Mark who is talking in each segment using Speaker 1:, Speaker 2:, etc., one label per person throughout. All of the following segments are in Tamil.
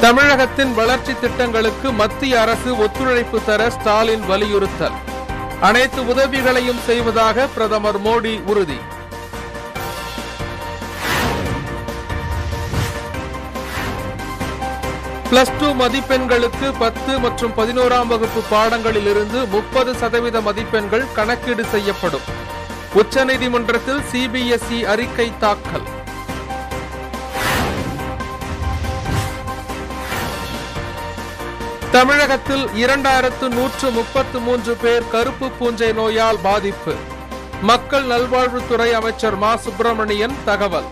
Speaker 1: தமிழகத்தின் வளர்ச்சி திட்டங்களுக்கு மத்திய அரசு ஒத்துழைப்பு தர ஸ்டாலின் வலியுறுத்தல் அனைத்து உதவிகளையும் செய்வதாக பிரதமர் மோடி உறுதி பிளஸ் டூ மதிப்பெண்களுக்கு பத்து மற்றும் பதினோராம் வகுப்பு பாடங்களில் இருந்து முப்பது சதவீத மதிப்பெண்கள் கணக்கீடு செய்யப்படும் உச்சநீதிமன்றத்தில் சிபிஎஸ்இ அறிக்கை தாக்கல் தமிழகத்தில் இரண்டாயிரத்து நூற்று முப்பத்து மூன்று பேர் கருப்பு பூஞ்சை நோயால் பாதிப்பு மக்கள் நல்வாழ்வுத்துறை அமைச்சர் மா சுப்பிரமணியன் தகவல்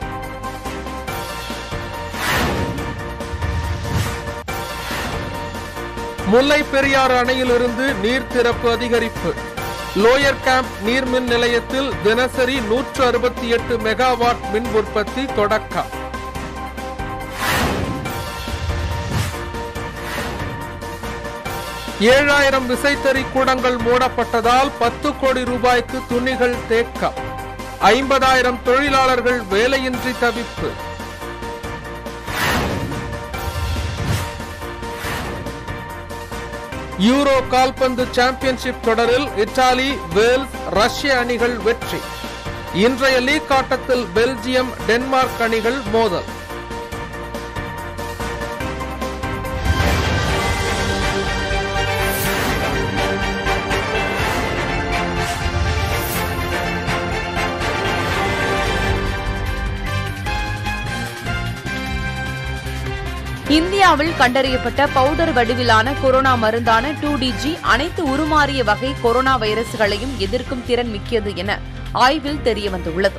Speaker 1: முல்லை பெரியாறு அணையிலிருந்து நீர் திறப்பு அதிகரிப்பு லோயர் கேம்ப் நீர்மின் நிலையத்தில் தினசரி நூற்று அறுபத்தி எட்டு மெகாவாட் மின் உற்பத்தி தொடக்கம் ஏழாயிரம் விசைத்தறி கூடங்கள் மூடப்பட்டதால் பத்து கோடி ரூபாய்க்கு துணிகள் தேக்கம் ஐம்பதாயிரம் தொழிலாளர்கள் வேலையின்றி தவிப்பு யூரோ கால்பந்து சாம்பியன்ஷிப் தொடரில் இத்தாலி வேல்ஸ் ரஷ்ய அணிகள் வெற்றி இன்றைய லீக் ஆட்டத்தில் பெல்ஜியம் டென்மார்க் அணிகள் மோதல்
Speaker 2: இந்தியாவில் கண்டறியப்பட்ட பவுடர் வடிவிலான கொரோனா மருந்தான டூ டிஜி அனைத்து உருமாறிய வகை கொரோனா வைரஸ்களையும் எதிர்க்கும் திறன் மிக்கது என ஆய்வில் தெரியவந்துள்ளது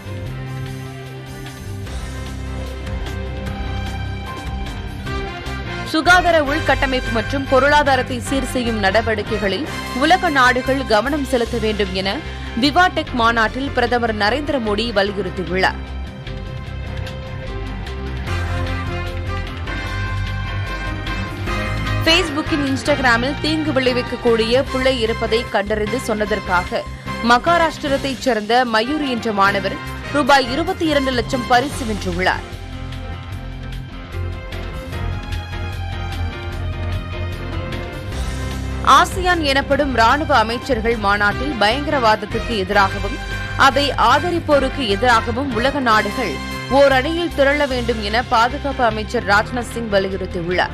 Speaker 2: சுகாதார உள்கட்டமைப்பு மற்றும் பொருளாதாரத்தை சீர் செய்யும் நடவடிக்கைகளில் உலக நாடுகள் கவனம் செலுத்த வேண்டும் என விவாடெக் மாநாட்டில் பிரதமர் நரேந்திர மோடி வலியுறுத்தியுள்ளார் பேஸ்புக்கின் இன்ஸ்டாகிராமில் தீங்கு விளைவிக்கக்கூடிய பிழை இருப்பதை கண்டறிந்து சொன்னதற்காக மகாராஷ்டிரத்தைச் சேர்ந்த மயூர் என்ற மாணவர் ரூபாய் இருபத்தி இரண்டு லட்சம் பரிசு வென்றுள்ளார் ஆசியான் எனப்படும் ராணுவ அமைச்சர்கள் மாநாட்டில் பயங்கரவாதத்துக்கு எதிராகவும் அதை ஆதரிப்போருக்கு எதிராகவும் உலக நாடுகள் ஓர் அணியில் திரள வேண்டும் என பாதுகாப்பு அமைச்சர் ராஜ்நாத் சிங் வலியுறுத்தியுள்ளார்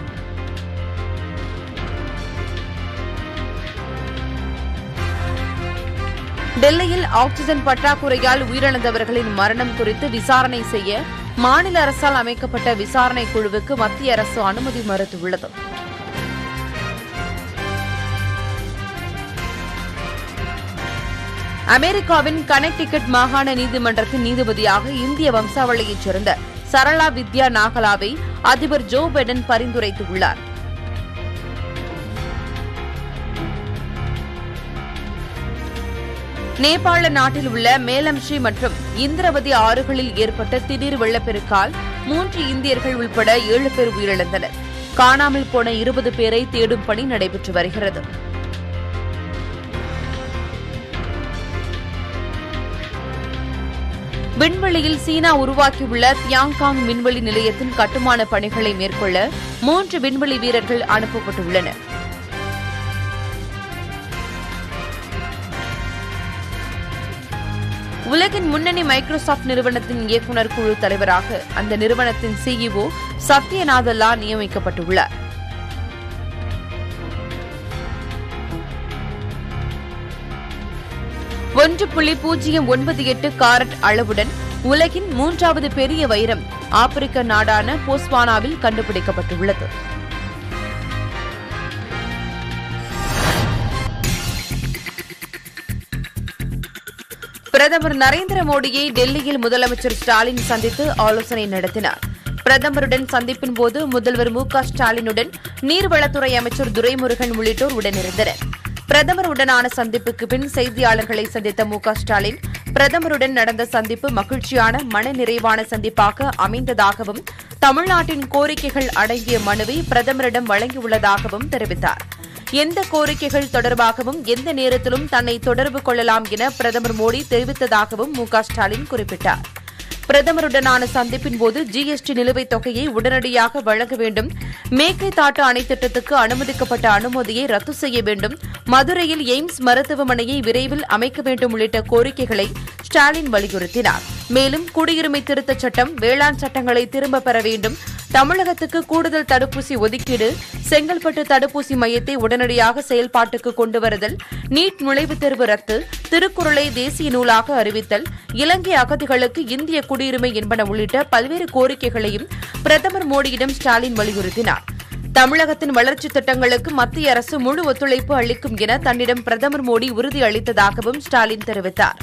Speaker 2: டெல்லியில் ஆக்ஸிஜன் பற்றாக்குறையால் உயிரிழந்தவர்களின் மரணம் குறித்து விசாரணை செய்ய மாநில அரசால் அமைக்கப்பட்ட விசாரணை குழுவுக்கு மத்திய அரசு அனுமதி மறுத்துள்ளது அமெரிக்காவின் கனெக்டிகட் மாகாண நீதிமன்றத்தின் நீதிபதியாக இந்திய வம்சாவளியைச் சேர்ந்த சரளா வித்யா நாகலாவை அதிபர் ஜோ பைடன் பரிந்துரைத்துள்ளார் நேபாள நாட்டில் உள்ள மேலம்ஷி மற்றும் இந்திரவதி ஆறுகளில் ஏற்பட்ட திடீர் வெள்ளப்பெருக்கால் மூன்று இந்தியர்கள் உள்பட ஏழு பேர் உயிரிழந்தனர் காணாமல் போன இருபது பேரை தேடும் பணி நடைபெற்று வருகிறது விண்வெளியில் சீனா உருவாக்கியுள்ள தியாங்காங் விண்வெளி நிலையத்தின் கட்டுமான பணிகளை மேற்கொள்ள மூன்று விண்வெளி வீரர்கள் அனுப்பப்பட்டுள்ளனர் உலகின் முன்னணி மைக்ரோசாப்ட் நிறுவனத்தின் இயக்குநர் குழு தலைவராக அந்த நிறுவனத்தின் சிஇஓ சத்யநாதல்லா நியமிக்கப்பட்டுள்ளார் ஒன்று புள்ளி பூஜ்ஜியம் ஒன்பது எட்டு காரட் அளவுடன் உலகின் மூன்றாவது பெரிய வைரம் ஆப்பிரிக்க நாடான போஸ்வானாவில் கண்டுபிடிக்கப்பட்டுள்ளது பிரதமர் நரேந்திர மோடியை டெல்லியில் முதலமைச்சர் ஸ்டாலின் சந்தித்து ஆலோசனை நடத்தினார் பிரதமருடன் சந்திப்பின் போது முதல்வர் மு க ஸ்டாலினுடன் நீர்வளத்துறை அமைச்சர் துரைமுருகன் உள்ளிட்டோர் உடனிருந்தனர் பிரதமருடனான சந்திப்புக்கு பின் செய்தியாளர்களை சந்தித்த மு க ஸ்டாலின் பிரதமருடன் நடந்த சந்திப்பு மகிழ்ச்சியான மனநிறைவான சந்திப்பாக அமைந்ததாகவும் தமிழ்நாட்டின் கோரிக்கைகள் அடங்கிய மனுவை பிரதமரிடம் வழங்கியுள்ளதாகவும் தெரிவித்தார் எந்த கோரிக்கைகள் தொடர்பாகவும் எந்த நேரத்திலும் தன்னை தொடர்பு கொள்ளலாம் என பிரதமர் மோடி தெரிவித்ததாகவும் மு க ஸ்டாலின் குறிப்பிட்டார் பிரதமருடனான சந்திப்பின் போது ஜிஎஸ்டி நிலுவைத் தொகையை உடனடியாக வழங்க வேண்டும் மேக்கை தாட்டு அணை திட்டத்துக்கு அனுமதிக்கப்பட்ட அனுமதியை ரத்து செய்ய வேண்டும் மதுரையில் எய்ம்ஸ் மருத்துவமனையை விரைவில் அமைக்க வேண்டும் உள்ளிட்ட கோரிக்கைகளை ஸ்டாலின் வலியுறுத்தினார் மேலும் குடியுரிமை திருத்தச் சட்டம் வேளாண் சட்டங்களை திரும்பப் பெற வேண்டும் தமிழகத்துக்கு கூடுதல் தடுப்பூசி ஒதுக்கீடு செங்கல்பட்டு தடுப்பூசி மையத்தை உடனடியாக செயல்பாட்டுக்கு கொண்டு வருதல் நீட் நுழைவுத் தேர்வு ரத்து திருக்குறளை தேசிய நூலாக அறிவித்தல் இலங்கை அகதிகளுக்கு இந்திய குடியுரிமை என்பன உள்ளிட்ட பல்வேறு கோரிக்கைகளையும் பிரதமர் மோடியிடம் ஸ்டாலின் வலியுறுத்தினார் தமிழகத்தின் வளர்ச்சித் திட்டங்களுக்கு மத்திய அரசு முழு ஒத்துழைப்பு அளிக்கும் என தன்னிடம் பிரதமர் மோடி உறுதியளித்ததாகவும் ஸ்டாலின் தெரிவித்தார்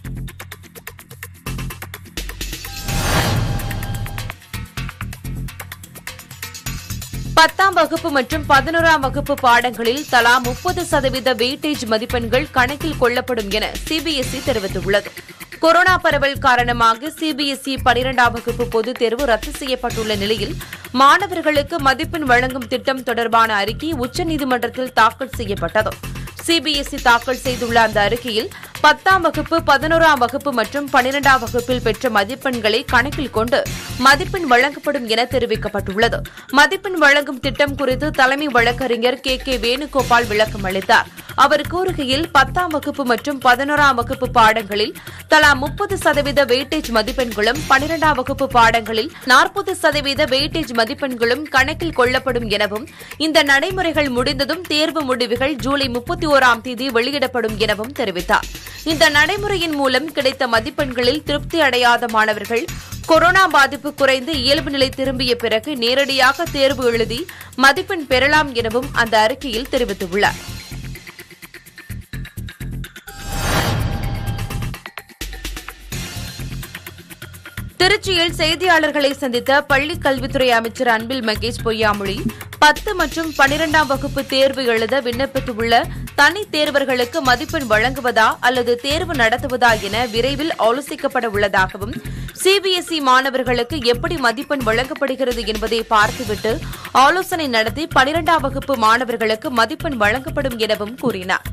Speaker 2: பத்தாம் வகுப்பு மற்றும் பதினோராம் வகுப்பு பாடங்களில் தலா முப்பது சதவீத வெயிட்டேஜ் மதிப்பெண்கள் கணக்கில் கொள்ளப்படும் என சிபிஎஸ்இ தெரிவித்துள்ளது கொரோனா பரவல் காரணமாக சிபிஎஸ்இ பனிரெண்டாம் வகுப்பு பொதுத் தேர்வு ரத்து செய்யப்பட்டுள்ள நிலையில் மாணவர்களுக்கு மதிப்பெண் வழங்கும் திட்டம் தொடர்பான அறிக்கை உச்சநீதிமன்றத்தில் தாக்கல் செய்யப்பட்டது சிபிஎஸ்இ தாக்கல் செய்துள்ள அந்த அறிக்கையில் பத்தாம் வகுப்பு பதினோராம் வகுப்பு மற்றும் பனிரெண்டாம் வகுப்பில் பெற்ற மதிப்பெண்களை கணக்கில் கொண்டு மதிப்பெண் வழங்கப்படும் என தெரிவிக்கப்பட்டுள்ளது மதிப்பெண் வழங்கும் திட்டம் குறித்து தலைமை வழக்கறிஞர் கே கே வேணுகோபால் விளக்கம் அளித்தார் அவர் கூறுகையில் பத்தாம் வகுப்பு மற்றும் பதினோராம் வகுப்பு பாடங்களில் தலா முப்பது சதவீத வெயிட்டேஜ் மதிப்பெண்களும் பனிரெண்டாம் வகுப்பு பாடங்களில் நாற்பது சதவீத வெயிட்டேஜ் மதிப்பெண்களும் கணக்கில் கொள்ளப்படும் எனவும் இந்த நடைமுறைகள் முடிந்ததும் தேர்வு முடிவுகள் ஜூலை முப்பத்தி ஓராம் தேதி வெளியிடப்படும் எனவும் தெரிவித்தார் இந்த நடைமுறையின் மூலம் கிடைத்த மதிப்பெண்களில் திருப்தி அடையாத மாணவர்கள் கொரோனா பாதிப்பு குறைந்து இயல்பு நிலை திரும்பிய பிறகு நேரடியாக தேர்வு எழுதி மதிப்பெண் பெறலாம் எனவும் அந்த அறிக்கையில் தெரிவித்துள்ளார் திருச்சியில் செய்தியாளர்களை சந்தித்த பள்ளிக் கல்வித்துறை அமைச்சர் அன்பில் மகேஷ் பொய்யாமொழி பத்து மற்றும் பனிரெண்டாம் வகுப்பு தேர்வு எழுத விண்ணப்பித்துள்ள தனித் தேர்வர்களுக்கு மதிப்பெண் வழங்குவதா அல்லது தேர்வு நடத்துவதா என விரைவில் ஆலோசிக்கப்பட உள்ளதாகவும் சிபிஎஸ்இ மாணவர்களுக்கு எப்படி மதிப்பெண் வழங்கப்படுகிறது என்பதை பார்த்துவிட்டு ஆலோசனை நடத்தி பனிரெண்டாம் வகுப்பு மாணவர்களுக்கு மதிப்பெண் வழங்கப்படும் எனவும் கூறினார்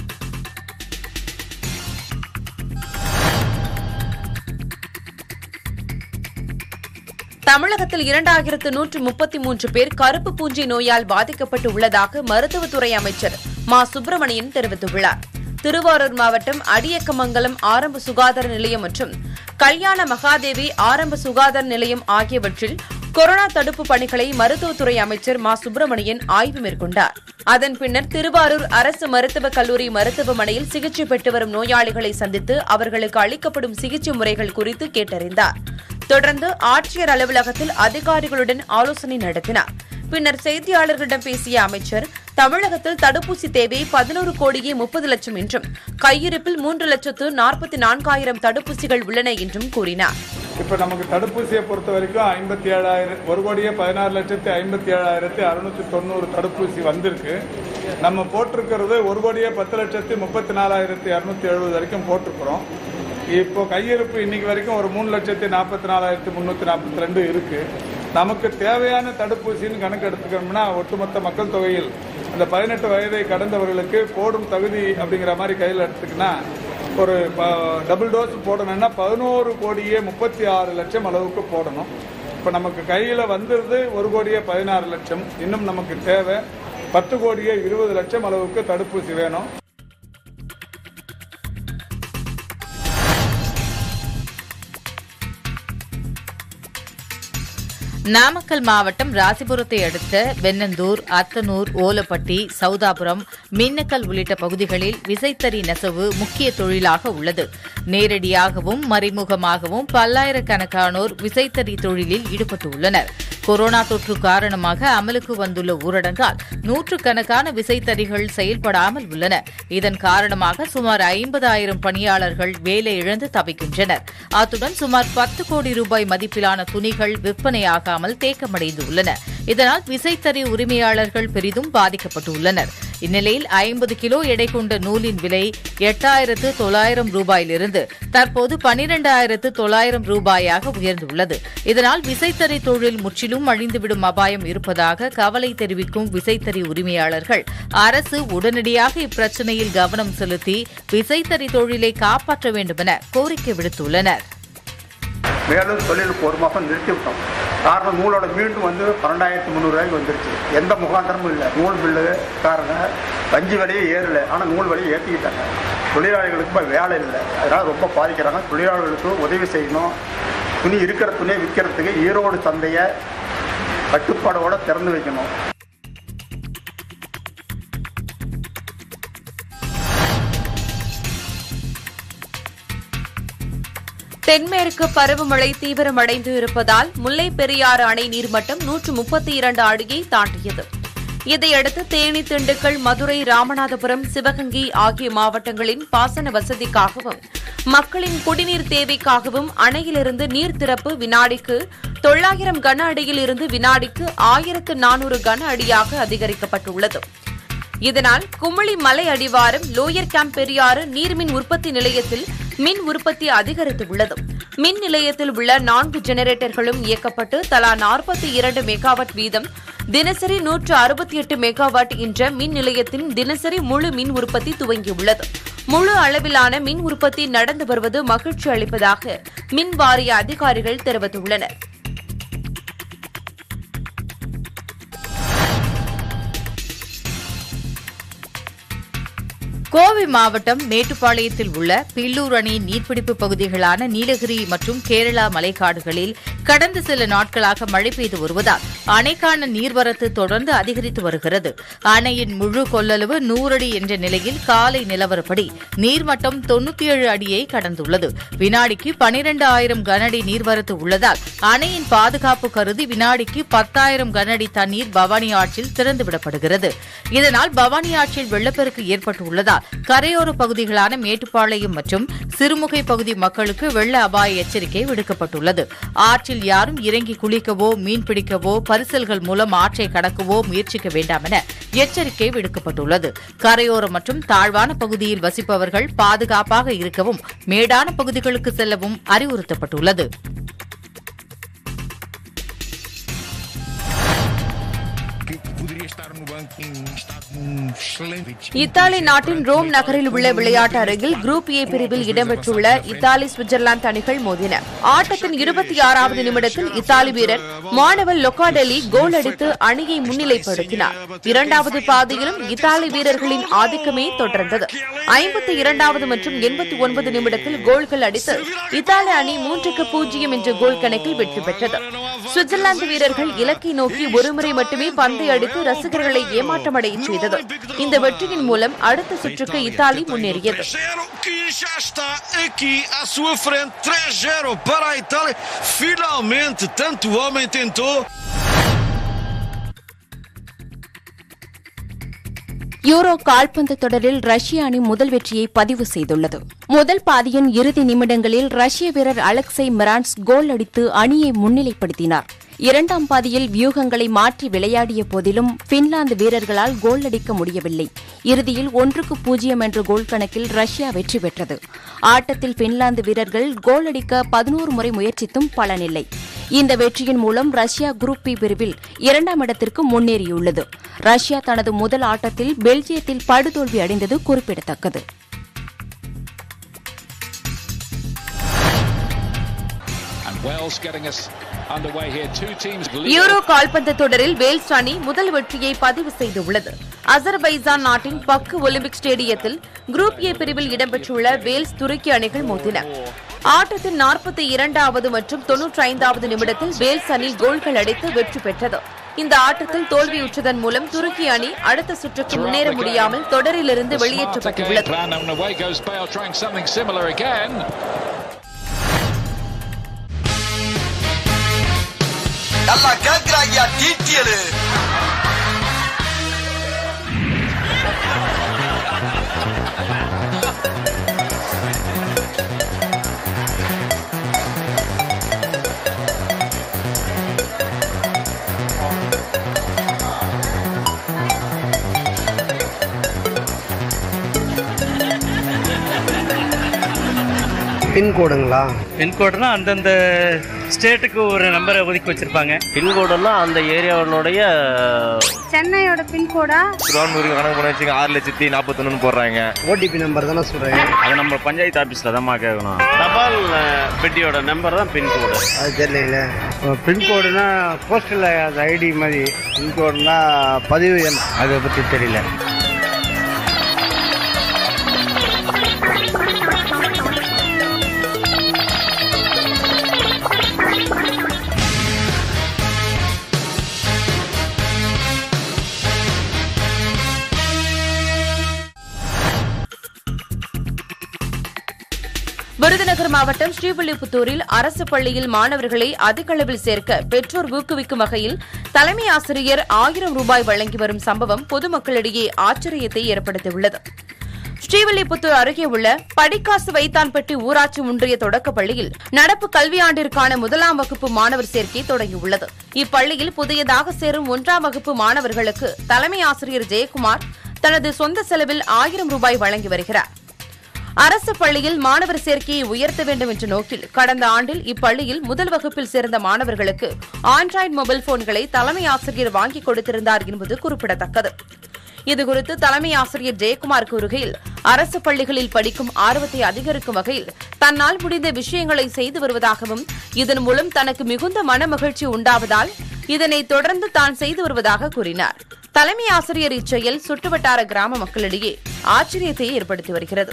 Speaker 2: தமிழகத்தில் இரண்டாயிரத்து நூற்று முப்பத்தி மூன்று பேர் கருப்பு பூஞ்சை நோயால் பாதிக்கப்பட்டு உள்ளதாக மருத்துவத்துறை அமைச்சர் மா சுப்பிரமணியன் தெரிவித்துள்ளார் திருவாரூர் மாவட்டம் அடியக்கமங்கலம் ஆரம்ப சுகாதார நிலையம் மற்றும் கல்யாண மகாதேவி ஆரம்ப சுகாதார நிலையம் ஆகியவற்றில் கொரோனா தடுப்பு பணிகளை மருத்துவத்துறை அமைச்சர் மா சுப்பிரமணியன் ஆய்வு மேற்கொண்டார் அதன் பின்னர் திருவாரூர் அரசு மருத்துவக் கல்லூரி மருத்துவமனையில் சிகிச்சை பெற்று வரும் நோயாளிகளை சந்தித்து அவர்களுக்கு அளிக்கப்படும் சிகிச்சை முறைகள் குறித்து கேட்டறிந்தார் தொடர்ந்து ஆட்சியர் அலுவலகத்தில் அதிகாரிகளுடன் ஆலோசனை நடத்தினார் பின்னர் செய்தியாளர்களிடம் பேசிய அமைச்சர் தமிழகத்தில் தடுப்பூசி தேவை பதினோரு கோடியே முப்பது லட்சம் என்றும் கையிருப்பில் மூன்று லட்சத்து நாற்பத்தி நான்காயிரம் தடுப்பூசிகள் உள்ளன என்றும் கூறினார்
Speaker 3: இப்போ நமக்கு தடுப்பூசியை பொறுத்த வரைக்கும் ஐம்பத்தி ஏழாயிரம் ஒரு கோடியே பதினாறு லட்சத்தி ஐம்பத்தி ஏழாயிரத்தி அறுநூத்தி தொண்ணூறு தடுப்பூசி வந்திருக்கு நம்ம போட்டிருக்கிறது ஒரு கோடியே பத்து லட்சத்தி முப்பத்தி நாலாயிரத்தி இரநூத்தி எழுபது வரைக்கும் போட்டிருக்கிறோம் இப்போ கையிருப்பு இன்னைக்கு வரைக்கும் ஒரு மூணு லட்சத்தி நாற்பத்தி நாலாயிரத்தி முந்நூற்றி நாற்பத்தி ரெண்டு இருக்கு நமக்கு தேவையான தடுப்பூசின்னு கணக்கு எடுத்துக்கணும்னா ஒட்டுமொத்த மக்கள் தொகையில் அந்த பதினெட்டு வயதை கடந்தவர்களுக்கு போடும் தகுதி அப்படிங்கிற மாதிரி கையில் எடுத்துக்கினா ஒரு டபுள் டோஸ் போடணும்னா பதினோரு கோடியே முப்பத்தி ஆறு லட்சம் அளவுக்கு போடணும் இப்போ நமக்கு கையில் வந்துருது ஒரு கோடியே பதினாறு லட்சம் இன்னும் நமக்கு தேவை பத்து கோடியே இருபது லட்சம் அளவுக்கு தடுப்பூசி வேணும்
Speaker 4: நாமக்கல் மாவட்டம் ராசிபுரத்தை அடுத்த வெண்ணந்தூர் அத்தனூர் ஓலப்பட்டி சௌதாபுரம் மின்னக்கல் உள்ளிட்ட பகுதிகளில் விசைத்தறி நெசவு முக்கிய தொழிலாக உள்ளது நேரடியாகவும் மறைமுகமாகவும் பல்லாயிரக்கணக்கானோர் விசைத்தறி தொழிலில் ஈடுபட்டுள்ளனர் கொரோனா தொற்று காரணமாக அமலுக்கு வந்துள்ள ஊரடங்கால் நூற்றுக்கணக்கான விசைத்தறிகள் செயல்படாமல் உள்ளன இதன் காரணமாக சுமார் ஐம்பதாயிரம் பணியாளர்கள் வேலை இழந்து தவிக்கின்றனர் அத்துடன் சுமார் பத்து கோடி ரூபாய் மதிப்பிலான துணிகள் விற்பனையாகாமல் தேக்கமடைந்து உள்ளன இதனால் விசைத்தறி உரிமையாளர்கள் பெரிதும் பாதிக்கப்பட்டுள்ளனர் இந்நிலையில் ஐம்பது கிலோ எடை கொண்ட நூலின் விலை எட்டாயிரத்து தொள்ளாயிரம் ரூபாயிலிருந்து தற்போது பனிரெண்டாயிரத்து தொள்ளாயிரம் ரூபாயாக உயர்ந்துள்ளது இதனால் விசைத்தறி தொழில் முற்றிலும் அழிந்துவிடும் அபாயம் இருப்பதாக கவலை தெரிவிக்கும் விசைத்தறி உரிமையாளர்கள் அரசு உடனடியாக இப்பிரச்சினையில் கவனம் செலுத்தி விசைத்தறி தொழிலை காப்பாற்ற வேண்டுமென கோரிக்கை விடுத்துள்ளனர்
Speaker 5: மேலும் தொழில் ஒரு மாதம் நிறுத்தி விட்டோம் காரணம் நூலோட மீண்டும் வந்து பன்னெண்டாயிரத்தி முந்நூறுரூவாய்க்கு வந்துருச்சு எந்த முகாந்திரமும் இல்லை நூல் பில்லு காரண வஞ்சி விலையே ஏறல ஆனால் நூல் விலையை ஏற்றிக்கிட்டாங்க தொழிலாளிகளுக்கு இப்போ வேலை இல்லை அதனால் ரொம்ப பாதிக்கிறாங்க தொழிலாளர்களுக்கு உதவி செய்யணும் துணி இருக்கிற துணியை விற்கிறதுக்கு ஈரோடு சந்தையை கட்டுப்பாடோட திறந்து வைக்கணும்
Speaker 2: தென்மேற்கு பருவமழை தீவிரமடைந்து இருப்பதால் முல்லை பெரியாறு அணை நீர்மட்டம் நூற்று முப்பத்தி இரண்டு அடியை தாண்டியது இதையடுத்து தேனி திண்டுக்கல் மதுரை ராமநாதபுரம் சிவகங்கை ஆகிய மாவட்டங்களின் பாசன வசதிக்காகவும் மக்களின் குடிநீர் தேவைக்காகவும் அணையிலிருந்து நீர் திறப்பு வினாடிக்கு தொள்ளாயிரம் கன அடியில் இருந்து வினாடிக்கு ஆயிரத்து நானூறு கன அடியாக அதிகரிக்கப்பட்டுள்ளது இதனால் குமிளி மலை அடிவாரம் லோயர் கேம்ப் பெரியாறு நீர்மின் உற்பத்தி நிலையத்தில் மின் உற்பத்தி அதிகரித்துள்ளது மின் நிலையத்தில் உள்ள நான்கு ஜெனரேட்டர்களும் இயக்கப்பட்டு தலா நாற்பத்தி இரண்டு மெகாவாட் வீதம் தினசரி நூற்று அறுபத்தி எட்டு மெகாவாட் என்ற மின் நிலையத்தின் தினசரி முழு மின் உற்பத்தி துவங்கியுள்ளது முழு அளவிலான மின் உற்பத்தி நடந்து வருவது மகிழ்ச்சி அளிப்பதாக மின் வாரிய அதிகாரிகள் தெரிவித்துள்ளனர்
Speaker 4: கோவை மாவட்டம் மேட்டுப்பாளையத்தில் உள்ள பில்லூர் அணை நீர்பிடிப்பு பகுதிகளான நீலகிரி மற்றும் கேரளா மலைக்காடுகளில் கடந்த சில நாட்களாக மழை பெய்து வருவதால் அணைக்கான நீர்வரத்து தொடர்ந்து அதிகரித்து வருகிறது அணையின் முழு கொள்ளளவு நூறு அடி என்ற நிலையில் காலை நிலவரப்படி நீர்மட்டம் தொன்னூத்தி ஏழு அடியை கடந்துள்ளது வினாடிக்கு பனிரண்டு ஆயிரம் கனஅடி நீர்வரத்து உள்ளதால் அணையின் பாதுகாப்பு கருதி வினாடிக்கு பத்தாயிரம் கனஅடி தண்ணீர் பவானி ஆற்றில் திறந்துவிடப்படுகிறது இதனால் பவானி ஆற்றில் வெள்ளப்பெருக்கு ஏற்பட்டுள்ளதால் கரையோர பகுதிகளான மேட்டுப்பாளையம் மற்றும் சிறுமுகை பகுதி மக்களுக்கு வெள்ள அபாய எச்சரிக்கை விடுக்கப்பட்டுள்ளது ஆற்றில் யாரும் இறங்கி குளிக்கவோ மீன் பிடிக்கவோ பரிசல்கள் மூலம் ஆற்றை கடக்கவோ முயற்சிக்க வேண்டாம் என எச்சரிக்கை விடுக்கப்பட்டுள்ளது கரையோரம் மற்றும் தாழ்வான பகுதியில் வசிப்பவர்கள் பாதுகாப்பாக இருக்கவும் மேடான பகுதிகளுக்கு செல்லவும் அறிவுறுத்தப்பட்டுள்ளது
Speaker 6: poderia estar no banco em estado num excelente
Speaker 2: இத்தாலி நாட்டின் ரோம் நகரில் உள்ள விளையாட்டு அரங்கில் குரூப் ஏ பிரிவில் இடம்பெற்றுள்ள இத்தாலி சுவிட்சர்லாந்து அணிகள் மோதின ஆட்டத்தின் இருபத்தி ஆறாவது நிமிடத்தில் இத்தாலி வீரர் மாணவல் லொக்காடெலி கோல் அடித்து அணியை முன்னிலைப்படுத்தினார் இரண்டாவது பாதியிலும் இத்தாலி வீரர்களின் ஆதிக்கமே தொடர்ந்தது ஐம்பத்தி இரண்டாவது மற்றும் எண்பத்தி ஒன்பது நிமிடத்தில் கோல்கள் அடித்து இத்தாலி அணி மூன்றுக்கு பூஜ்ஜியம் என்ற கோல் கணக்கில் வெற்றி பெற்றது சுவிட்சர்லாந்து வீரர்கள் இலக்கை நோக்கி ஒருமுறை மட்டுமே பந்தை அடித்து ரசிகர்களை ஏமாற்றமடையச் செய்தது இந்த வெற்றியின் மூலம் அடுத்த சுற்றுக்கு இத்தாலி முன்னேறியது
Speaker 6: 3-0 que já está aqui à sua frente 3-0 para a Itália finalmente tanto homem tentou
Speaker 7: Euro கால்பந்து தொடரில் ரஷ்ய அணி முதல் வெற்றியை பதிவு செய்துள்ளது முதல் பாதியின் இறுதி நிமிடங்களில் ரஷ்ய வீரர் அலெக்சை மிரான்ஸ் கோல் அடித்து அணியை முன்னிலைப்படுத்தினார் இரண்டாம் பாதியில் வியூகங்களை மாற்றி விளையாடிய போதிலும் பின்லாந்து வீரர்களால் கோல் அடிக்க முடியவில்லை இறுதியில் ஒன்றுக்கு பூஜ்ஜியம் என்ற கோல் கணக்கில் ரஷ்யா வெற்றி பெற்றது ஆட்டத்தில் பின்லாந்து வீரர்கள் கோல் அடிக்க பதினோரு முறை முயற்சித்தும் பலனில்லை இந்த வெற்றியின் மூலம் ரஷ்யா குரூப் பி பிரிவில் இரண்டாம் இடத்திற்கு முன்னேறியுள்ளது ரஷ்யா தனது முதல் ஆட்டத்தில் பெல்ஜியத்தில் படுதோல்வி அடைந்தது குறிப்பிடத்தக்கது
Speaker 8: And Wales getting us underway here. Two teams.
Speaker 2: Euro கால்பந்து தொடரில் வேல்ஸ் அணி முதல் வெற்றியை பதிவு செய்துள்ளது அசர்பைசான் நாட்டின் பக்கு ஒலிம்பிக் ஸ்டேடியத்தில் குரூப் ஏ பிரிவில் இடம்பெற்றுள்ள வேல்ஸ் துருக்கி அணிகள் மோதின ஆட்டத்தின் நாற்பத்தி இரண்டாவது மற்றும் தொன்னூற்றி ஐந்தாவது நிமிடத்தில் வேல்ஸ் அணி கோல்கள் அடித்து வெற்றி பெற்றது இந்த ஆட்டத்தில் தோல்வியுற்றதன் மூலம் துருக்கி அணி அடுத்த சுற்றுக்கு முன்னேற முடியாமல் தொடரிலிருந்து
Speaker 8: Smart game
Speaker 2: வெளியேற்றப்பட்டுள்ளது
Speaker 8: plan, and away goes Bale trying something similar again.
Speaker 9: நல்லா கேக்குறாங்க டீட்டியலு
Speaker 10: பின்கோடுங்களா
Speaker 11: பின்கோடுனா அந்தந்த ஸ்டேட்டுக்கு ஒரு நம்பரை ஒதுக்கி வச்சிருப்பாங்க
Speaker 12: பின்கோடுன்னா அந்த ஏரியாவினுடைய
Speaker 13: சென்னையோட பின்கோடா
Speaker 14: திருவாரூருக்கு கணக்கு பண்ண வச்சுங்க ஆறு லட்சத்தி நாற்பத்தொன்னு போடுறாங்க
Speaker 10: ஓடிபி நம்பர் தானே சொல்கிறேன்
Speaker 12: அது நம்ம பஞ்சாயத்து ஆஃபீஸில் தான்மா கேட்கணும் தபால் அஹ், பெட்டியோட நம்பர் தான் பின்கோடு
Speaker 10: அது தெரியல
Speaker 15: பின்கோடுனா போஸ்டல் அது ஐடி மாதிரி பின்கோடுனா பதிவு எண் அதை பற்றி தெரியல
Speaker 2: விருதுநகர் மாவட்டம் ஸ்ரீவில்லிபுத்தூரில் அரசு பள்ளியில் மாணவர்களை அதிக அளவில் சேர்க்க பெற்றோர் ஊக்குவிக்கும் வகையில் தலைமை ஆசிரியர் ஆயிரம் ரூபாய் வழங்கி வரும் சம்பவம் பொதுமக்களிடையே ஆச்சரியத்தை ஏற்படுத்தியுள்ளது ஸ்ரீவில்லிபுத்தூர் அருகே உள்ள படிக்காசு வைத்தான்பட்டி ஊராட்சி ஒன்றிய தொடக்கப் பள்ளியில் நடப்பு கல்வியாண்டிற்கான முதலாம் வகுப்பு மாணவர் சேர்க்கை தொடங்கியுள்ளது இப்பள்ளியில் புதியதாக சேரும் ஒன்றாம் வகுப்பு மாணவர்களுக்கு தலைமை ஆசிரியர் ஜெயக்குமார் தனது சொந்த செலவில் ஆயிரம் ரூபாய் வழங்கி வருகிறார் அரசு பள்ளியில் மாணவர் சேர்க்கையை உயர்த்த வேண்டும் என்ற நோக்கில் கடந்த ஆண்டில் இப்பள்ளியில் முதல் வகுப்பில் சேர்ந்த மாணவர்களுக்கு ஆண்ட்ராய்டு மொபைல் போன்களை தலைமை ஆசிரியர் வாங்கிக் கொடுத்திருந்தார் என்பது குறிப்பிடத்தக்கது இதுகுறித்து தலைமை ஆசிரியர் ஜெயக்குமார் கூறுகையில் அரசு பள்ளிகளில் படிக்கும் ஆர்வத்தை அதிகரிக்கும் வகையில் தன்னால் முடிந்த விஷயங்களை செய்து வருவதாகவும் இதன் மூலம் தனக்கு மிகுந்த மன மகிழ்ச்சி உண்டாவதால் இதனை தொடர்ந்து தான் செய்து வருவதாக கூறினார் தலைமை ஆசிரியர் இச்செயல் சுற்றுவட்டார கிராம மக்களிடையே ஆச்சரியத்தை ஏற்படுத்தி வருகிறது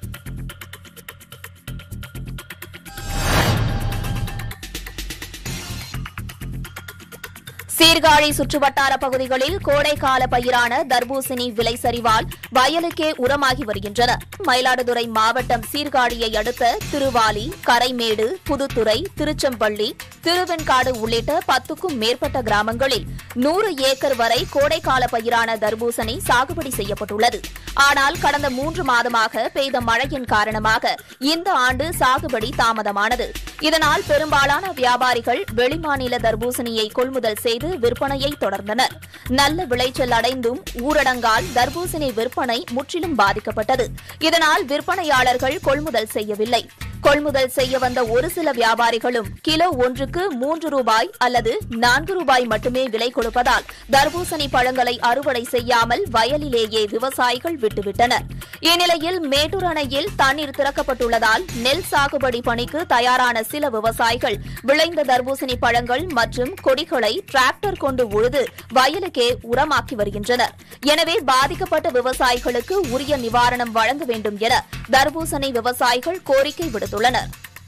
Speaker 16: சீர்காழி சுற்றுவட்டார பகுதிகளில் கோடைக்கால பயிரான தர்பூசணி விலை சரிவால் வயலுக்கே உரமாகி வருகின்றன மயிலாடுதுறை மாவட்டம் சீர்காழியை அடுத்த திருவாலி கரைமேடு புதுத்துறை திருச்செம்பள்ளி திருவெண்காடு உள்ளிட்ட பத்துக்கும் மேற்பட்ட கிராமங்களில் நூறு ஏக்கர் வரை கோடைக்கால பயிரான தர்பூசணி சாகுபடி செய்யப்பட்டுள்ளது ஆனால் கடந்த மூன்று மாதமாக பெய்த மழையின் காரணமாக இந்த ஆண்டு சாகுபடி தாமதமானது இதனால் பெரும்பாலான வியாபாரிகள் வெளிமாநில தர்பூசணியை கொள்முதல் செய்து விற்பனையை தொடர்ந்தனர் நல்ல விளைச்சல் அடைந்தும் ஊரடங்கால் தர்பூசணி விற்பனை முற்றிலும் பாதிக்கப்பட்டது இதனால் விற்பனையாளர்கள் கொள்முதல் செய்யவில்லை கொள்முதல் செய்ய வந்த ஒரு சில வியாபாரிகளும் கிலோ ஒன்றுக்கு மூன்று ரூபாய் அல்லது நான்கு ரூபாய் மட்டுமே விலை கொடுப்பதால் தர்பூசணி பழங்களை அறுவடை செய்யாமல் வயலிலேயே விவசாயிகள் விட்டுவிட்டனர் இந்நிலையில் மேட்டூர் அணையில் தண்ணீர் திறக்கப்பட்டுள்ளதால் நெல் சாகுபடி பணிக்கு தயாரான சில விவசாயிகள் விளைந்த தர்பூசணி பழங்கள் மற்றும் கொடிகளை டிராக்டர் கொண்டு உழுது வயலுக்கே உரமாக்கி வருகின்றனர் எனவே பாதிக்கப்பட்ட விவசாயிகளுக்கு உரிய நிவாரணம் வழங்க வேண்டும் என தர்பூசணி விவசாயிகள் கோரிக்கை விடுத்துள்ளனர்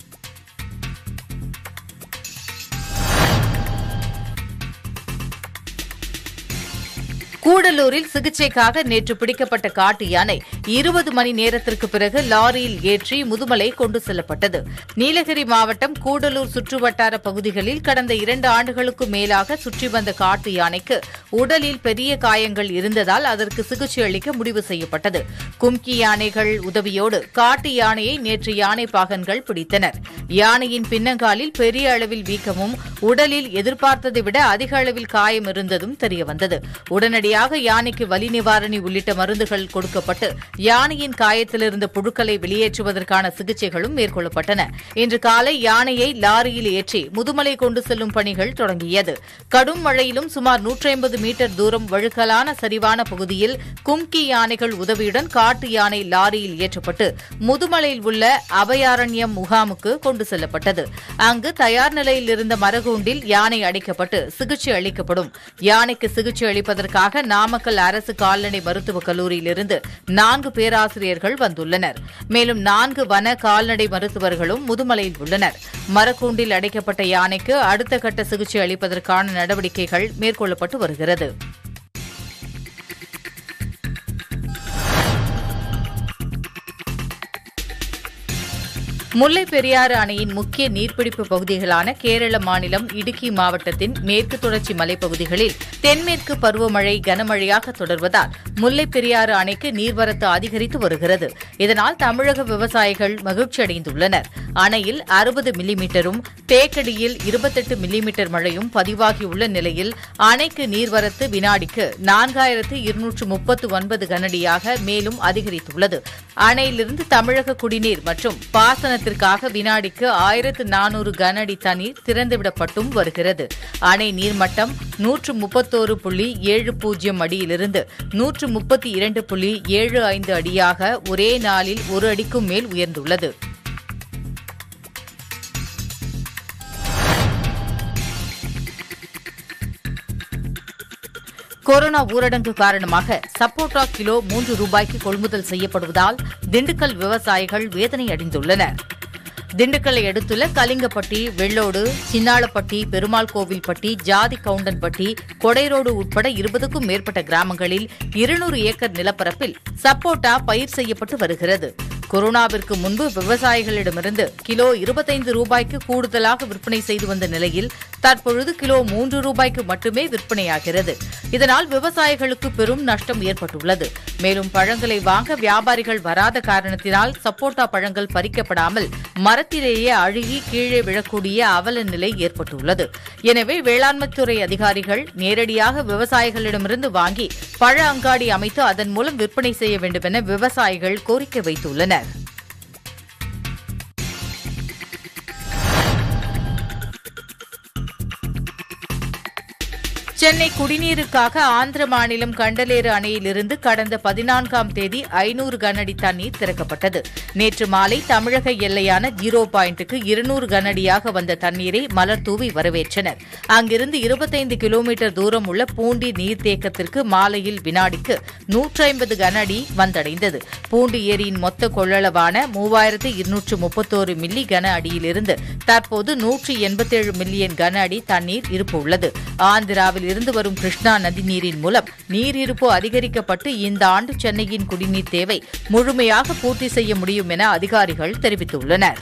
Speaker 4: கூடலூரில் சிகிச்சைக்காக நேற்று பிடிக்கப்பட்ட காட்டு யானை இருபது மணி நேரத்திற்கு பிறகு லாரியில் ஏற்றி முதுமலை கொண்டு செல்லப்பட்டது நீலகிரி மாவட்டம் கூடலூர் சுற்றுவட்டார பகுதிகளில் கடந்த இரண்டு ஆண்டுகளுக்கும் மேலாக சுற்றி வந்த காட்டு யானைக்கு உடலில் பெரிய காயங்கள் இருந்ததால் அதற்கு சிகிச்சை அளிக்க முடிவு செய்யப்பட்டது கும்கி யானைகள் உதவியோடு காட்டு யானையை நேற்று யானை பாகன்கள் பிடித்தனர் யானையின் பின்னங்காலில் பெரிய அளவில் வீக்கமும் உடலில் எதிர்பார்த்ததை விட அதிக அளவில் காயம் இருந்ததும் தெரியவந்தது உடனடியாக யானைக்கு வலி நிவாரணி உள்ளிட்ட மருந்துகள் கொடுக்கப்பட்டு யானையின் காயத்திலிருந்த புழுக்களை வெளியேற்றுவதற்கான சிகிச்சைகளும் மேற்கொள்ளப்பட்டன இன்று காலை யானையை லாரியில் ஏற்றி முதுமலை கொண்டு செல்லும் பணிகள் தொடங்கியது கடும் மழையிலும் சுமார் 150 மீட்டர் தூரம் வழுக்கலான சரிவான பகுதியில் கும்கி யானைகள் உதவியுடன் காட்டு யானை லாரியில் ஏற்றப்பட்டு முதுமலையில் உள்ள அபயாரண்யம் முகாமுக்கு கொண்டு செல்லப்பட்டது அங்கு தயார் நிலையில் இருந்த மரகூண்டில் யானை அடைக்கப்பட்டு சிகிச்சை அளிக்கப்படும் யானைக்கு சிகிச்சை அளிப்பதற்காக நாமக்கல் அரசு கால்நடை மருத்துவக் கல்லூரியிலிருந்து நான்கு பேராசிரியர்கள் வந்துள்ளனர் மேலும் நான்கு வன கால்நடை மருத்துவர்களும் முதுமலையில் உள்ளனர் மரக்கூண்டில் அடைக்கப்பட்ட யானைக்கு அடுத்த கட்ட சிகிச்சை அளிப்பதற்கான நடவடிக்கைகள் மேற்கொள்ளப்பட்டு வருகிறது முல்லைப் பெரியாறு அணையின் முக்கிய நீர்பிடிப்பு பகுதிகளான கேரள மாநிலம் இடுக்கி மாவட்டத்தின் மேற்கு தொடர்ச்சி மலைப்பகுதிகளில் தென்மேற்கு பருவமழை கனமழையாக தொடர்வதால் முல்லைப் பெரியாறு அணைக்கு நீர்வரத்து அதிகரித்து வருகிறது இதனால் தமிழக விவசாயிகள் மகிழ்ச்சியடைந்துள்ளனர் அணையில் அறுபது மில்லிமீட்டரும் தேக்கடியில் இருபத்தெட்டு மில்லிமீட்டர் மழையும் பதிவாகியுள்ள நிலையில் அணைக்கு நீர்வரத்து வினாடிக்கு நான்காயிரத்து இருநூற்று முப்பத்து ஒன்பது கனடியாக மேலும் அதிகரித்துள்ளது அணையிலிருந்து தமிழக குடிநீர் மற்றும் பாசன பாசனத்திற்காக வினாடிக்கு ஆயிரத்து நானூறு கன அடி தண்ணீர் திறந்துவிடப்பட்டும் வருகிறது அணை நீர்மட்டம் நூற்று முப்பத்தோரு புள்ளி ஏழு பூஜ்ஜியம் அடியிலிருந்து நூற்று முப்பத்தி இரண்டு புள்ளி ஏழு ஐந்து அடியாக ஒரே நாளில் ஒரு அடிக்கும் மேல் உயர்ந்துள்ளது கொரோனா ஊரடங்கு காரணமாக சப்போட்டா கிலோ மூன்று ரூபாய்க்கு கொள்முதல் செய்யப்படுவதால் திண்டுக்கல் விவசாயிகள் வேதனை அடைந்துள்ளனர் திண்டுக்கல்லை அடுத்துள்ள கலிங்கப்பட்டி வெள்ளோடு சின்னாளப்பட்டி பெருமாள் கோவில்பட்டி ஜாதி கவுண்டன்பட்டி கொடைரோடு உட்பட இருபதுக்கும் மேற்பட்ட கிராமங்களில் இருநூறு ஏக்கர் நிலப்பரப்பில் சப்போட்டா பயிர் செய்யப்பட்டு வருகிறது கொரோனாவிற்கு முன்பு விவசாயிகளிடமிருந்து கிலோ இருபத்தைந்து ரூபாய்க்கு கூடுதலாக விற்பனை செய்து வந்த நிலையில் தற்பொழுது கிலோ மூன்று ரூபாய்க்கு மட்டுமே விற்பனையாகிறது இதனால் விவசாயிகளுக்கு பெரும் நஷ்டம் ஏற்பட்டுள்ளது மேலும் பழங்களை வாங்க வியாபாரிகள் வராத காரணத்தினால் சப்போட்டா பழங்கள் பறிக்கப்படாமல் மரத்திலேயே அழுகி கீழே விழக்கூடிய அவல நிலை ஏற்பட்டுள்ளது எனவே வேளாண்மைத்துறை அதிகாரிகள் நேரடியாக விவசாயிகளிடமிருந்து வாங்கி பழ அங்காடி அமைத்து அதன் மூலம் விற்பனை செய்ய வேண்டும் என விவசாயிகள் கோரிக்கை வைத்துள்ளனர் சென்னை குடிநீருக்காக ஆந்திர மாநிலம் கண்டலேறு அணையிலிருந்து கடந்த பதினான்காம் தேதி ஐநூறு கனஅடி தண்ணீர் திறக்கப்பட்டது நேற்று மாலை தமிழக எல்லையான ஜீரோ பாயிண்ட்டுக்கு இருநூறு கனஅடியாக வந்த தண்ணீரை மலர் தூவி வரவேற்றனர் அங்கிருந்து இருபத்தைந்து கிலோமீட்டர் தூரம் உள்ள பூண்டி நீர்த்தேக்கத்திற்கு மாலையில் வினாடிக்கு நூற்றி ஐம்பது கன அடி வந்தடைந்தது பூண்டி ஏரியின் மொத்த கொள்ளளவான மூவாயிரத்து இருநூற்று முப்பத்தோரு மில்லி கன அடியிலிருந்து தற்போது நூற்றி எண்பத்தேழு மில்லியன் கன அடி தண்ணீர் இருப்பு உள்ளது ஆந்திராவில் இருந்து வரும் கிருஷ்ணா நதி நீரின் மூலம் நீர் இருப்பு அதிகரிக்கப்பட்டு இந்த ஆண்டு சென்னையின் குடிநீர் தேவை முழுமையாக பூர்த்தி செய்ய முடியும் என அதிகாரிகள் தெரிவித்துள்ளனர்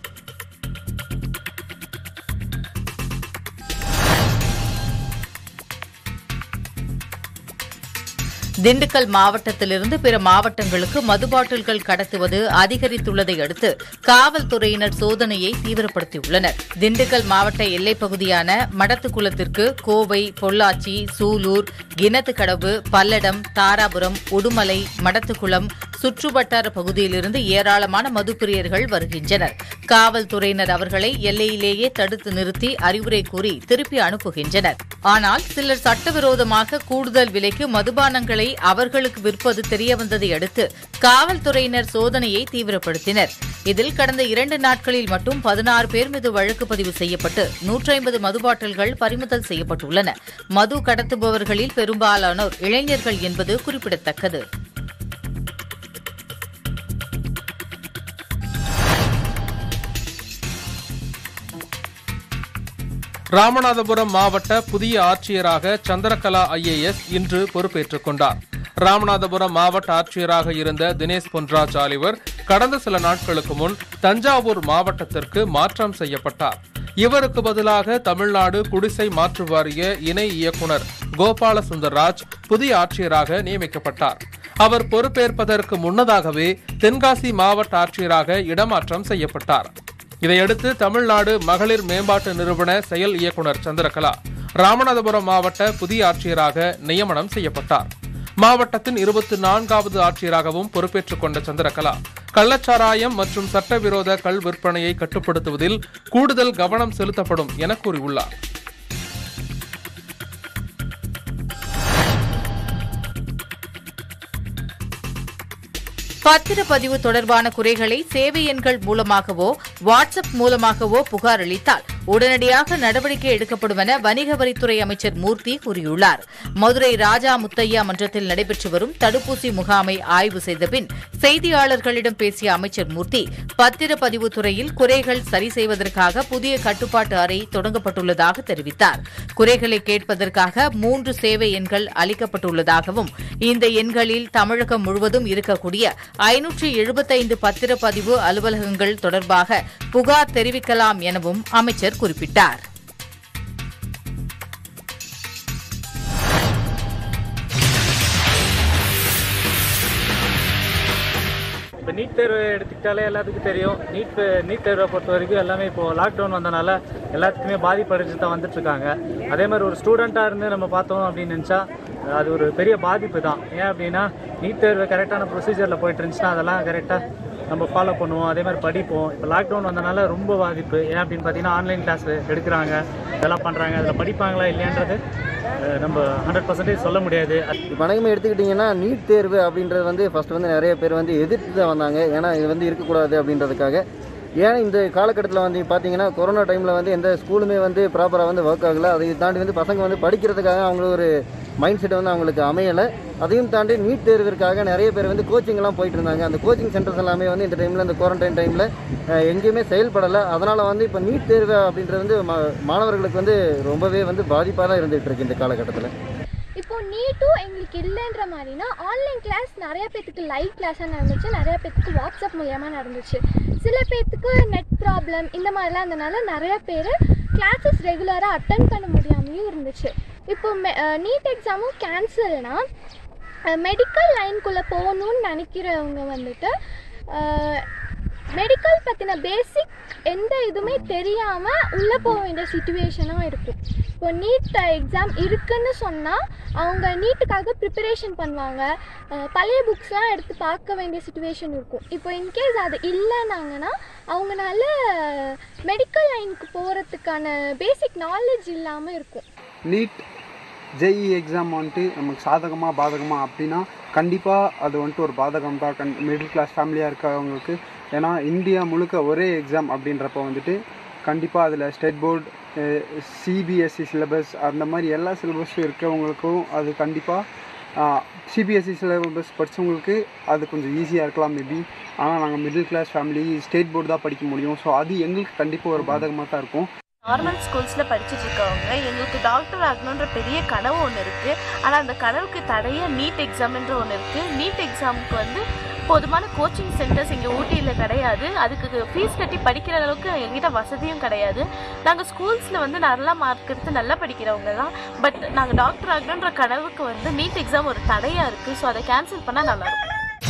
Speaker 4: திண்டுக்கல் மாவட்டத்திலிருந்து பிற மாவட்டங்களுக்கு மது பாட்டில்கள் கடத்துவது அதிகரித்துள்ளதை அடுத்து காவல்துறையினர் சோதனையை தீவிரப்படுத்தியுள்ளனர் திண்டுக்கல் மாவட்ட எல்லைப் பகுதியான மடத்துக்குளத்திற்கு கோவை பொள்ளாச்சி சூலூர் கிணத்துக்கடவு பல்லடம் தாராபுரம் உடுமலை மடத்துக்குளம் சுற்றுவட்டார பகுதியிலிருந்து ஏராளமான மதுப்பிரியர்கள் வருகின்றனர் காவல்துறையினர் அவர்களை எல்லையிலேயே தடுத்து நிறுத்தி அறிவுரை கூறி திருப்பி அனுப்புகின்றனர் ஆனால் சிலர் சட்டவிரோதமாக கூடுதல் விலைக்கு மதுபானங்களை அவர்களுக்கு விற்பது தெரியவந்ததை அடுத்து காவல்துறையினர் சோதனையை தீவிரப்படுத்தினர் இதில் கடந்த இரண்டு நாட்களில் மட்டும் பதினாறு பேர் மீது வழக்கு பதிவு செய்யப்பட்டு நூற்றி ஐம்பது மது பாட்டில்கள் பறிமுதல் செய்யப்பட்டுள்ளன மது கடத்துபவர்களில் பெரும்பாலானோர் இளைஞர்கள் என்பது குறிப்பிடத்தக்கது
Speaker 1: ராமநாதபுரம் மாவட்ட புதிய ஆட்சியராக சந்திரகலா ஐஏஎஸ் இன்று பொறுப்பேற்றுக் கொண்டார் ராமநாதபுரம் மாவட்ட ஆட்சியராக இருந்த தினேஷ் பொன்ராஜ் ஆலிவர் கடந்த சில நாட்களுக்கு முன் தஞ்சாவூர் மாவட்டத்திற்கு மாற்றம் செய்யப்பட்டார் இவருக்கு பதிலாக தமிழ்நாடு குடிசை மாற்று வாரிய இணை இயக்குனர் கோபால சுந்தர்ராஜ் புதிய ஆட்சியராக நியமிக்கப்பட்டார் அவர் பொறுப்பேற்பதற்கு முன்னதாகவே தென்காசி மாவட்ட ஆட்சியராக இடமாற்றம் செய்யப்பட்டார் இதையடுத்து தமிழ்நாடு மகளிர் மேம்பாட்டு நிறுவன செயல் இயக்குனர் சந்திரகலா ராமநாதபுரம் மாவட்ட புதிய ஆட்சியராக நியமனம் செய்யப்பட்டார் மாவட்டத்தின் இருபத்தி நான்காவது ஆட்சியராகவும் பொறுப்பேற்றுக் கொண்ட சந்திரகலா கள்ளச்சாராயம் மற்றும் சட்டவிரோத கள் விற்பனையை கட்டுப்படுத்துவதில் கூடுதல் கவனம் செலுத்தப்படும் என கூறியுள்ளார்
Speaker 4: பத்திரப்பதிவு தொடர்பான குறைகளை சேவை எண்கள் மூலமாகவோ வாட்ஸ்அப் மூலமாகவோ புகார் அளித்தால் உடனடியாக நடவடிக்கை எடுக்கப்படும் என வணிக வரித்துறை அமைச்சர் மூர்த்தி கூறியுள்ளார் மதுரை ராஜா முத்தையா மன்றத்தில் நடைபெற்று வரும் தடுப்பூசி முகாமை ஆய்வு செய்த பின் செய்தியாளர்களிடம் பேசிய அமைச்சர் மூர்த்தி பத்திரப்பதிவு துறையில் குறைகள் சரி செய்வதற்காக புதிய கட்டுப்பாட்டு அறை தொடங்கப்பட்டுள்ளதாக தெரிவித்தார் குறைகளை கேட்பதற்காக மூன்று சேவை எண்கள் அளிக்கப்பட்டுள்ளதாகவும் இந்த எண்களில் தமிழகம் முழுவதும் இருக்கக்கூடிய ஐநூற்று எழுபத்தைந்து பத்திரப்பதிவு அலுவலகங்கள் தொடர்பாக புகார் தெரிவிக்கலாம் எனவும் அமைச்சர் குறிப்பிட்டார்
Speaker 17: இப்போ நீட் தேர்வு எடுத்துக்கிட்டாலே எல்லாத்துக்கும் தெரியும் நீட் நீட் தேர்வை பொறுத்த வரைக்கும் எல்லாமே இப்போ லாக்டவுன் வந்தனால எல்லாத்துக்குமே பாதிப்படைஞ்சு தான் வந்துட்டு இருக்காங்க அதே மாதிரி ஒரு ஸ்டூடெண்ட்டாக இருந்து நம்ம பார்த்தோம் அப்படின்னு நினச்சா அது ஒரு பெரிய பாதிப்பு தான் ஏன் அப்படின்னா நீட் தேர்வு கரெக்டான ப்ரொசீஜரில் போயிட்டு இருந்துச்சுன்னா அதெல்லாம் கரெக்டாக நம்ம ஃபாலோ பண்ணுவோம் அதே மாதிரி படிப்போம் இப்போ லாக்டவுன் வந்தனால ரொம்ப பாதிப்பு ஏன் அப்படின்னு பார்த்தீங்கன்னா ஆன்லைன் கிளாஸ் எடுக்கிறாங்க இதெல்லாம் பண்ணுறாங்க அதில் படிப்பாங்களா இல்லையான்றது அஹ், நம்ம ஹண்ட்ரட் பர்சன்டேஜ் சொல்ல முடியாது
Speaker 18: இப்போ வணக்கமே எடுத்துக்கிட்டிங்கன்னா நீட் தேர்வு அப்படின்றது வந்து ஃபர்ஸ்ட் வந்து நிறைய பேர் வந்து எதிர்த்து தான் வந்தாங்க ஏன்னா இது வந்து இருக்கக்கூடாது அப்படின்றதுக்காக ஏன் இந்த காலகட்டத்தில் வந்து பார்த்தீங்கன்னா கொரோனா டைமில் வந்து எந்த ஸ்கூலுமே வந்து ப்ராப்பராக வந்து ஒர்க் ஆகலை அதை தாண்டி வந்து பசங்க வந்து படிக்கிறதுக்காக அவங்களுக்கு ஒரு மைண்ட் செட் வந்து அவங்களுக்கு அமையலை அதையும் தாண்டி நீட் தேர்விற்காக நிறைய பேர் வந்து கோச்சிங்லாம் போயிட்டு இருந்தாங்க அந்த கோச்சிங் சென்டர்ஸ் எல்லாமே வந்து இந்த டைமில் இந்த குவாரண்டைன் டைமில் எங்கேயுமே செயல்படலை அதனால் வந்து இப்போ நீட் தேர்வு அப்படின்றது வந்து மா- மாணவர்களுக்கு வந்து ரொம்பவே வந்து பாதிப்பாக தான் இருந்துகிட்டு இருக்கு இந்த காலகட்டத்தில்
Speaker 19: இப்போ நீட்டும் எங்களுக்கு இல்லைன்ற மாதிரினா ஆன்லைன் கிளாஸ் நிறைய பேத்துக்கு லைவ் கிளாஸாக நடந்துச்சு நிறைய பேத்துக்கு வாட்ஸ்அப் மூலியமாக நடந்துச்சு சில பேத்துக்கு நெட் ப்ராப்ளம் இந்த மாதிரிலாம் இருந்தனால நிறைய பேர் கிளாஸஸ் ரெகுலராக அட்டன் பண்ண முடியாமையும் இருந்துச்சு இப்போ நீட் எக்ஸாமும் கேன்சல்னா மெடிக்கல் லைனுக்குள்ளே போகணும்னு நினைக்கிறவங்க வந்துட்டு மெடிக்கல் பற்றின பேசிக் எந்த இதுவுமே தெரியாமல் உள்ளே போக வேண்டிய சுச்சுவேஷனாக இருக்கும் இப்போ நீட் எக்ஸாம் இருக்குன்னு சொன்னால் அவங்க நீட்டுக்காக ப்ரிப்பரேஷன் பண்ணுவாங்க அஹ் பழைய புக்ஸ்லாம் எடுத்து பார்க்க வேண்டிய சுச்சுவேஷன் இருக்கும் இப்போ இன்கேஸ் அது இல்லைனாங்கன்னா அவங்கனால மெடிக்கல் லைனுக்கு போகிறதுக்கான பேசிக் நாலேஜ் இல்லாமல் இருக்கும்
Speaker 20: நீட் ஜேஇ எக்ஸாம் வந்துட்டு நமக்கு சாதகமாக பாதகமாக அப்படின்னா கண்டிப்பாக அது வந்துட்டு ஒரு பாதகம் தான் கண் மிடில் கிளாஸ் ஃபேமிலியாக இருக்கவங்களுக்கு ஏன்னா இந்தியா முழுக்க ஒரே எக்ஸாம் அப்படின்றப்ப வந்துட்டு கண்டிப்பாக அதில் ஸ்டேட் போர்டு சிபிஎஸ்சி சிலபஸ் அந்த மாதிரி எல்லா சிலபஸும் இருக்கவங்களுக்கும் அது கண்டிப்பாக சிபிஎஸ்சி சிலபஸ் படித்தவங்களுக்கு அது கொஞ்சம் ஈஸியாக இருக்கலாம் மேபி ஆனால் நாங்கள் middle class family state board தான் படிக்க முடியும் ஸோ அது எங்களுக்கு கண்டிப்பாக ஒரு பாதகமாக தான் இருக்கும்
Speaker 21: நார்மல் ஸ்கூல்ஸில் படிச்சுட்டு இருக்கவங்க எங்களுக்கு டாக்டர் ஆகணுன்ற பெரிய கனவு ஒன்று இருக்குது ஆனால் அந்த கனவுக்கு தடையாக நீட் எக்ஸாம்ன்ற ஒன்று இருக்குது நீட் எக்ஸாமுக்கு வந்து போதுமான கோச்சிங் சென்டர்ஸ் இங்கே ஊட்டியில் கிடையாது அதுக்கு ஃபீஸ் கட்டி படிக்கிற அளவுக்கு எங்ககிட்ட வசதியும் கிடையாது நாங்கள் ஸ்கூல்ஸில் வந்து நல்லா மார்க் எடுத்து நல்லா படிக்கிறவங்க தான் பட் நாங்கள் டாக்டர் ஆகணுன்ற கனவுக்கு வந்து நீட் எக்ஸாம் ஒரு தடையாக இருக்குது ஸோ அதை கேன்சல் பண்ணால் நல்லாயிருக்கும்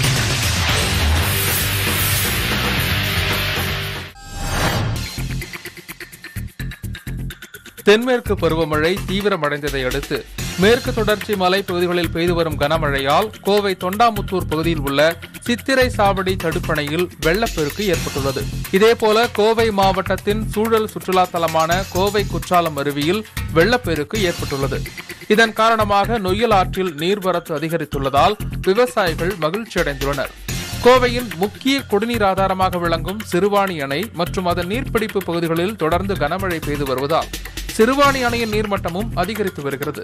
Speaker 1: தென்மேற்கு பருவமழை தீவிரமடைந்ததை அடுத்து மேற்கு தொடர்ச்சி மலைப்பகுதிகளில் பெய்து வரும் கனமழையால் கோவை தொண்டாமுத்தூர் பகுதியில் உள்ள சித்திரை சாவடி தடுப்பணையில் வெள்ளப்பெருக்கு ஏற்பட்டுள்ளது இதேபோல கோவை மாவட்டத்தின் சூழல் சுற்றுலா தலமான கோவை குற்றாலம் அருவியில் வெள்ளப்பெருக்கு ஏற்பட்டுள்ளது இதன் காரணமாக நொய்யல் ஆற்றில் நீர்வரத்து அதிகரித்துள்ளதால் விவசாயிகள் மகிழ்ச்சியடைந்துள்ளனர் கோவையின் முக்கிய குடிநீர் ஆதாரமாக விளங்கும் சிறுவாணி அணை மற்றும் அதன் நீர்பிடிப்பு பகுதிகளில் தொடர்ந்து கனமழை பெய்து வருவதால் சிறுவாணி அணையின் நீர்மட்டமும் அதிகரித்து வருகிறது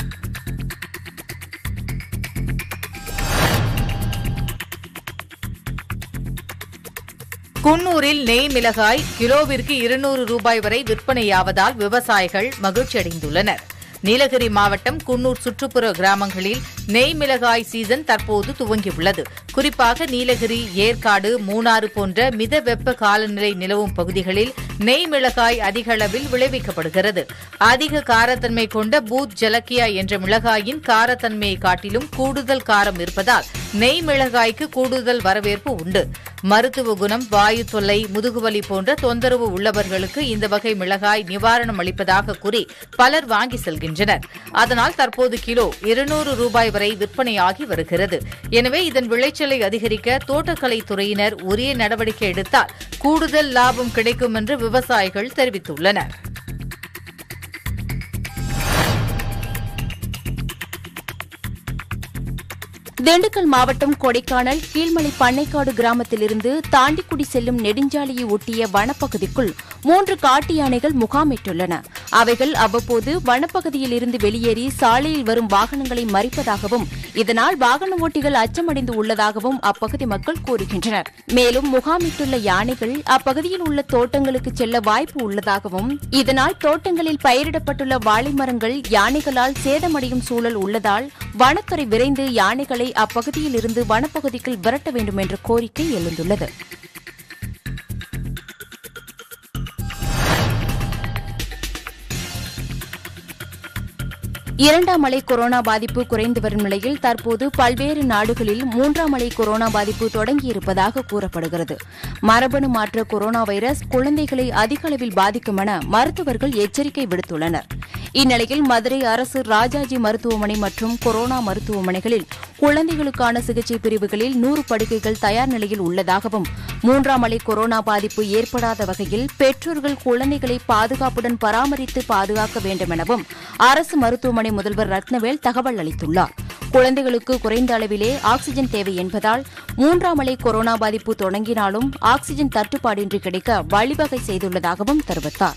Speaker 4: குன்னூரில் நெய் மிளகாய் கிலோவிற்கு இருநூறு ரூபாய் வரை விற்பனையாவதால் விவசாயிகள் மகிழ்ச்சியடைந்துள்ளனர் நீலகிரி மாவட்டம் குன்னூர் சுற்றுப்புற கிராமங்களில் நெய் மிளகாய் சீசன் தற்போது துவங்கியுள்ளது குறிப்பாக நீலகிரி ஏற்காடு மூணாறு போன்ற மித வெப்ப காலநிலை நிலவும் பகுதிகளில் நெய் மிளகாய் அதிக அளவில் விளைவிக்கப்படுகிறது அதிக காரத்தன்மை கொண்ட பூத் ஜலக்கியா என்ற மிளகாயின் காரத்தன்மையை காட்டிலும் கூடுதல் காரம் இருப்பதால் நெய் மிளகாய்க்கு கூடுதல் வரவேற்பு உண்டு மருத்துவ குணம் வாயு தொல்லை முதுகுவலி போன்ற தொந்தரவு உள்ளவர்களுக்கு இந்த வகை மிளகாய் நிவாரணம் அளிப்பதாக கூறி பலர் வாங்கி செல்கின்றனர் அதனால் தற்போது கிலோ இருநூறு ரூபாய் வரை விற்பனையாகி வருகிறது எனவே இதன் விளைச்சலை அதிகரிக்க தோட்டக்கலை துறையினர் உரிய நடவடிக்கை எடுத்தால் கூடுதல் லாபம் கிடைக்கும் என்று விவசாயிகள் தெரிவித்துள்ளனர்
Speaker 7: திண்டுக்கல் மாவட்டம் கொடைக்கானல் கீழ்மலை பண்ணைக்காடு கிராமத்திலிருந்து தாண்டிக்குடி செல்லும் நெடுஞ்சாலையை ஒட்டிய வனப்பகுதிக்குள் மூன்று காட்டு யானைகள் முகாமிட்டுள்ளன அவைகள் அவ்வப்போது வனப்பகுதியில் இருந்து வெளியேறி சாலையில் வரும் வாகனங்களை மறிப்பதாகவும் இதனால் வாகன ஓட்டிகள் அச்சமடைந்து உள்ளதாகவும் அப்பகுதி மக்கள் கூறுகின்றனர் மேலும் முகாமிட்டுள்ள யானைகள் அப்பகுதியில் உள்ள தோட்டங்களுக்கு செல்ல வாய்ப்பு உள்ளதாகவும் இதனால் தோட்டங்களில் பயிரிடப்பட்டுள்ள வாழை மரங்கள் யானைகளால் சேதமடையும் சூழல் உள்ளதால் வனத்துறை விரைந்து யானைகளை அப்பகுதியில் இருந்து வனப்பகுதிக்குள் விரட்ட வேண்டும் என்ற கோரிக்கை எழுந்துள்ளது இரண்டாம் அலை கொரோனா பாதிப்பு குறைந்து வரும் நிலையில் தற்போது பல்வேறு நாடுகளில் மூன்றாம் அலை கொரோனா பாதிப்பு தொடங்கியிருப்பதாக கூறப்படுகிறது மரபணு மாற்ற கொரோனா வைரஸ் குழந்தைகளை அதிக அளவில் பாதிக்கும் என மருத்துவர்கள் எச்சரிக்கை விடுத்துள்ளனர் இந்நிலையில் மதுரை அரசு ராஜாஜி மருத்துவமனை மற்றும் கொரோனா மருத்துவமனைகளில் குழந்தைகளுக்கான சிகிச்சை பிரிவுகளில் நூறு படுக்கைகள் தயார் நிலையில் உள்ளதாகவும் மூன்றாம் அலை கொரோனா பாதிப்பு ஏற்படாத வகையில் பெற்றோர்கள் குழந்தைகளை பாதுகாப்புடன் பராமரித்து பாதுகாக்க வேண்டும் எனவும் அரசு மருத்துவமனை முதல்வர் ரத்னவேல் தகவல் அளித்துள்ளார் குழந்தைகளுக்கு குறைந்த அளவிலே ஆக்ஸிஜன் தேவை என்பதால் மூன்றாம் அலை கொரோனா பாதிப்பு தொடங்கினாலும் ஆக்ஸிஜன் தட்டுப்பாடின்றி கிடைக்க வழிவகை செய்துள்ளதாகவும் தெரிவித்தார்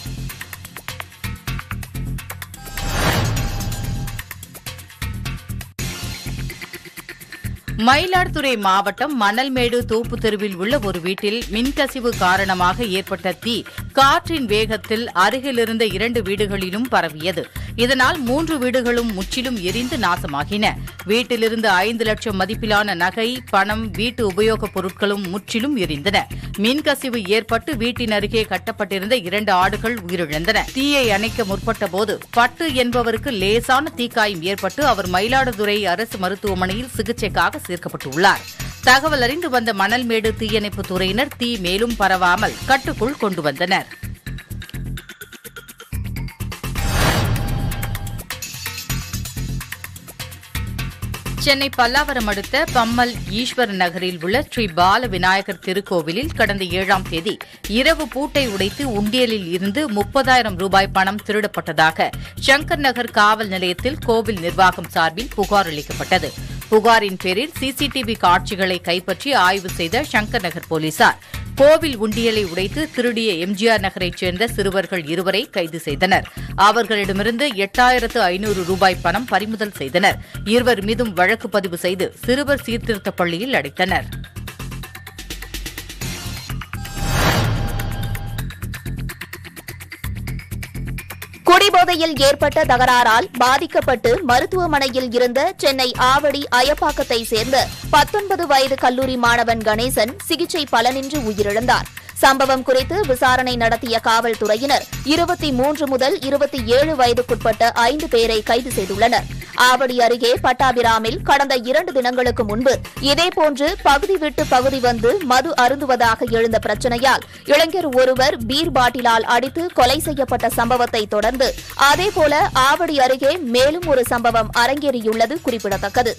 Speaker 4: மயிலாடுதுறை மாவட்டம் மணல்மேடு தோப்பு தெருவில் உள்ள ஒரு வீட்டில் மின்கசிவு காரணமாக ஏற்பட்ட தீ காற்றின் வேகத்தில் அருகிலிருந்த இரண்டு வீடுகளிலும் பரவியது இதனால் மூன்று வீடுகளும் முற்றிலும் எரிந்து நாசமாகின வீட்டிலிருந்து ஐந்து லட்சம் மதிப்பிலான நகை பணம் வீட்டு உபயோகப் பொருட்களும் முற்றிலும் எரிந்தன மின்கசிவு ஏற்பட்டு வீட்டின் அருகே கட்டப்பட்டிருந்த இரண்டு ஆடுகள் உயிரிழந்தன தீயை அணைக்க முற்பட்ட போது பட்டு என்பவருக்கு லேசான தீக்காயம் ஏற்பட்டு அவர் மயிலாடுதுறை அரசு மருத்துவமனையில் சிகிச்சைக்காக சேர்க்கப்பட்டுள்ளார் தகவல் அறிந்து வந்த மணல்மேடு தீயணைப்புத் துறையினர் தீ மேலும் பரவாமல் கட்டுக்குள் கொண்டு வந்தனர் சென்னை பல்லாவரம் அடுத்த பம்மல் ஈஸ்வர் நகரில் உள்ள ஸ்ரீ பால விநாயகர் திருக்கோவிலில் கடந்த ஏழாம் தேதி இரவு பூட்டை உடைத்து உண்டியலில் இருந்து முப்பதாயிரம் ரூபாய் பணம் திருடப்பட்டதாக சங்கர் நகர் காவல் நிலையத்தில் கோவில் நிர்வாகம் சார்பில் புகார் அளிக்கப்பட்டது புகாரின் பேரில் சிசிடிவி காட்சிகளை கைப்பற்றி ஆய்வு செய்த சங்கர் நகர் போலீசார் கோவில் உண்டியலை உடைத்து திருடிய எம்ஜிஆர் நகரைச் சேர்ந்த சிறுவர்கள் இருவரை கைது செய்தனர் அவர்களிடமிருந்து எட்டாயிரத்து ஐநூறு ரூபாய் பணம் பறிமுதல் செய்தனர் இருவர் மீதும் வழக்கு பதிவு செய்து சிறுவர் சீர்திருத்தப் பள்ளியில் அடைத்தனர்
Speaker 16: குடிபோதையில் ஏற்பட்ட தகராறால் பாதிக்கப்பட்டு மருத்துவமனையில் இருந்த சென்னை ஆவடி அயப்பாக்கத்தை சேர்ந்த பத்தொன்பது வயது கல்லூரி மாணவன் கணேசன் சிகிச்சை பலனின்றி உயிரிழந்தார் சம்பவம் குறித்து விசாரணை நடத்திய காவல்துறையினர் இருபத்தி மூன்று முதல் இருபத்தி ஏழு வயதுக்குட்பட்ட ஐந்து பேரை கைது செய்துள்ளனர் ஆவடி அருகே பட்டாபிராமில் கடந்த இரண்டு தினங்களுக்கு முன்பு இதேபோன்று பகுதி விட்டு பகுதி வந்து மது அருந்துவதாக எழுந்த பிரச்சனையால் இளைஞர் ஒருவர் பீர் பாட்டிலால் அடித்து கொலை செய்யப்பட்ட சம்பவத்தை தொடர்ந்து அதேபோல ஆவடி அருகே மேலும் ஒரு சம்பவம் அரங்கேறியுள்ளது குறிப்பிடத்தக்கது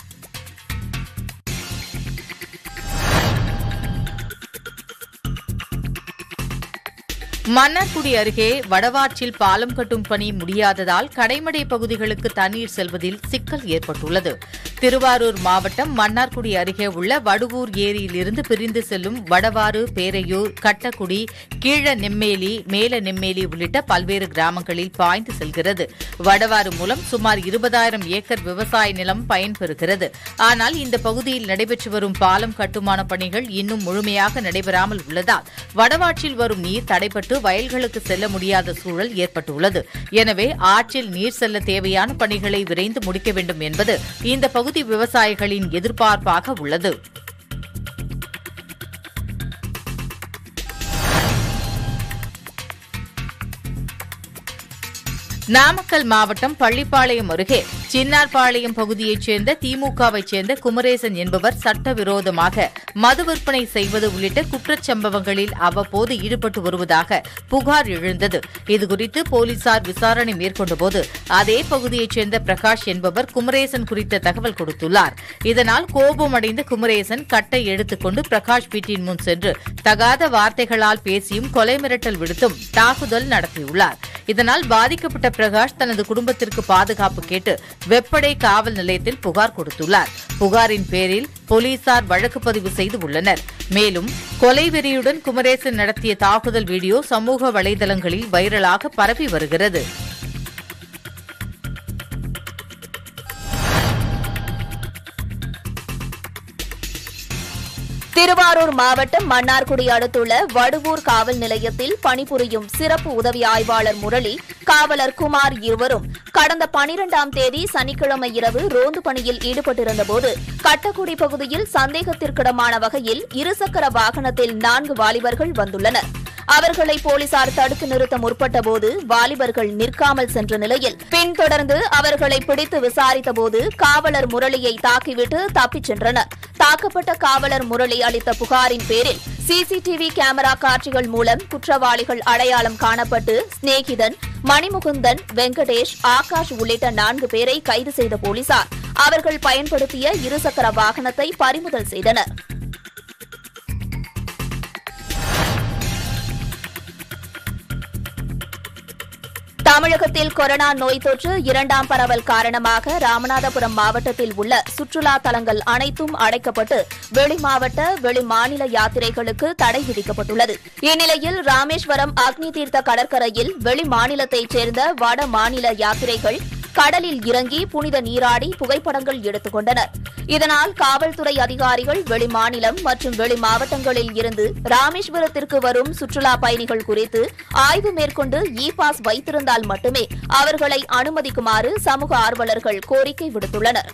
Speaker 4: மன்னார்குடி அருகே வடவாற்றில் பாலம் கட்டும் பணி முடியாததால் கடைமடை பகுதிகளுக்கு தண்ணீர் செல்வதில் சிக்கல் ஏற்பட்டுள்ளது திருவாரூர் மாவட்டம் மன்னார்குடி அருகே உள்ள வடுவூர் ஏரியிலிருந்து பிரிந்து செல்லும் வடவாறு பேரையூர் கட்டக்குடி கீழ நெம்மேலி மேல நெம்மேலி உள்ளிட்ட பல்வேறு கிராமங்களில் பாய்ந்து செல்கிறது வடவாறு மூலம் சுமார் இருபதாயிரம் ஏக்கர் விவசாய நிலம் பயன்பெறுகிறது ஆனால் இந்த பகுதியில் நடைபெற்று வரும் பாலம் கட்டுமான பணிகள் இன்னும் முழுமையாக நடைபெறாமல் உள்ளதால் வடவாற்றில் வரும் நீர் தடைபட்டு வயல்களுக்கு செல்ல முடியாத சூழல் ஏற்பட்டுள்ளது எனவே ஆற்றில் நீர் செல்ல தேவையான பணிகளை விரைந்து முடிக்க வேண்டும் என்பது இந்த பகுதி விவசாயிகளின் எதிர்பார்ப்பாக உள்ளது நாமக்கல் மாவட்டம் பள்ளிப்பாளையம் அருகே சின்னார்பாளையம் பகுதியைச் சேர்ந்த திமுகவைச் சேர்ந்த குமரேசன் என்பவர் சட்டவிரோதமாக மது விற்பனை செய்வது உள்ளிட்ட குற்றச்சம்பவங்களில் அவ்வப்போது ஈடுபட்டு வருவதாக புகார் எழுந்தது இதுகுறித்து போலீசார் விசாரணை மேற்கொண்டபோது அதே பகுதியைச் சேர்ந்த பிரகாஷ் என்பவர் குமரேசன் குறித்த தகவல் கொடுத்துள்ளார் இதனால் கோபமடைந்த குமரேசன் கட்டை எடுத்துக்கொண்டு பிரகாஷ் வீட்டின் முன் சென்று தகாத வார்த்தைகளால் பேசியும் கொலை மிரட்டல் விடுத்தும் தாக்குதல் நடத்தியுள்ளார் இதனால் பாதிக்கப்பட்ட பிரகாஷ் தனது குடும்பத்திற்கு பாதுகாப்பு கேட்டு வெப்படை காவல் நிலையத்தில் புகார் கொடுத்துள்ளார் புகாரின் பேரில் போலீசார் வழக்கு பதிவு செய்து உள்ளனர் மேலும் கொலை வெறியுடன் குமரேசன் நடத்திய தாக்குதல் வீடியோ சமூக வலைதளங்களில் வைரலாக பரவி வருகிறது
Speaker 16: திருவாரூர் மாவட்டம் மன்னார்குடி அடுத்துள்ள வடுவூர் காவல் நிலையத்தில் பணிபுரியும் சிறப்பு உதவி ஆய்வாளர் முரளி காவலர் குமார் இருவரும் கடந்த பனிரெண்டாம் தேதி சனிக்கிழமை இரவு ரோந்து பணியில் ஈடுபட்டிருந்தபோது கட்டக்குடி பகுதியில் சந்தேகத்திற்கிடமான வகையில் இருசக்கர வாகனத்தில் நான்கு வாலிபர்கள் வந்துள்ளனர் அவர்களை போலீசார் தடுத்து நிறுத்த முற்பட்டபோது வாலிபர்கள் நிற்காமல் சென்ற நிலையில் பின்தொடர்ந்து அவர்களை பிடித்து விசாரித்தபோது காவலர் முரளியை தாக்கிவிட்டு தப்பிச் சென்றனர் தாக்கப்பட்ட காவலர் முரளி அளித்த புகாரின் பேரில் சிசிடிவி கேமரா காட்சிகள் மூலம் குற்றவாளிகள் அடையாளம் காணப்பட்டு சிநேகிதன் மணிமுகுந்தன் வெங்கடேஷ் ஆகாஷ் உள்ளிட்ட நான்கு பேரை கைது செய்த போலீசார் அவர்கள் பயன்படுத்திய இருசக்கர வாகனத்தை பறிமுதல் செய்தனர் தமிழகத்தில் கொரோனா நோய் தொற்று இரண்டாம் பரவல் காரணமாக ராமநாதபுரம் மாவட்டத்தில் உள்ள சுற்றுலா தலங்கள் அனைத்தும் அடைக்கப்பட்டு வெளி மாவட்ட வெளி மாநில யாத்திரைகளுக்கு தடை விதிக்கப்பட்டுள்ளது இந்நிலையில் ராமேஸ்வரம் அக்னி தீர்த்த கடற்கரையில் வெளி மாநிலத்தைச் சேர்ந்த வட மாநில யாத்திரைகள் கடலில் இறங்கி புனித நீராடி புகைப்படங்கள் எடுத்துக் கொண்டனர் இதனால் காவல்துறை அதிகாரிகள் வெளிமாநிலம் மற்றும் வெளி மாவட்டங்களில் இருந்து ராமேஸ்வரத்திற்கு வரும் சுற்றுலா பயணிகள் குறித்து ஆய்வு மேற்கொண்டு இ பாஸ் வைத்திருந்தால் மட்டுமே அவர்களை அனுமதிக்குமாறு சமூக ஆர்வலர்கள் கோரிக்கை விடுத்துள்ளனர்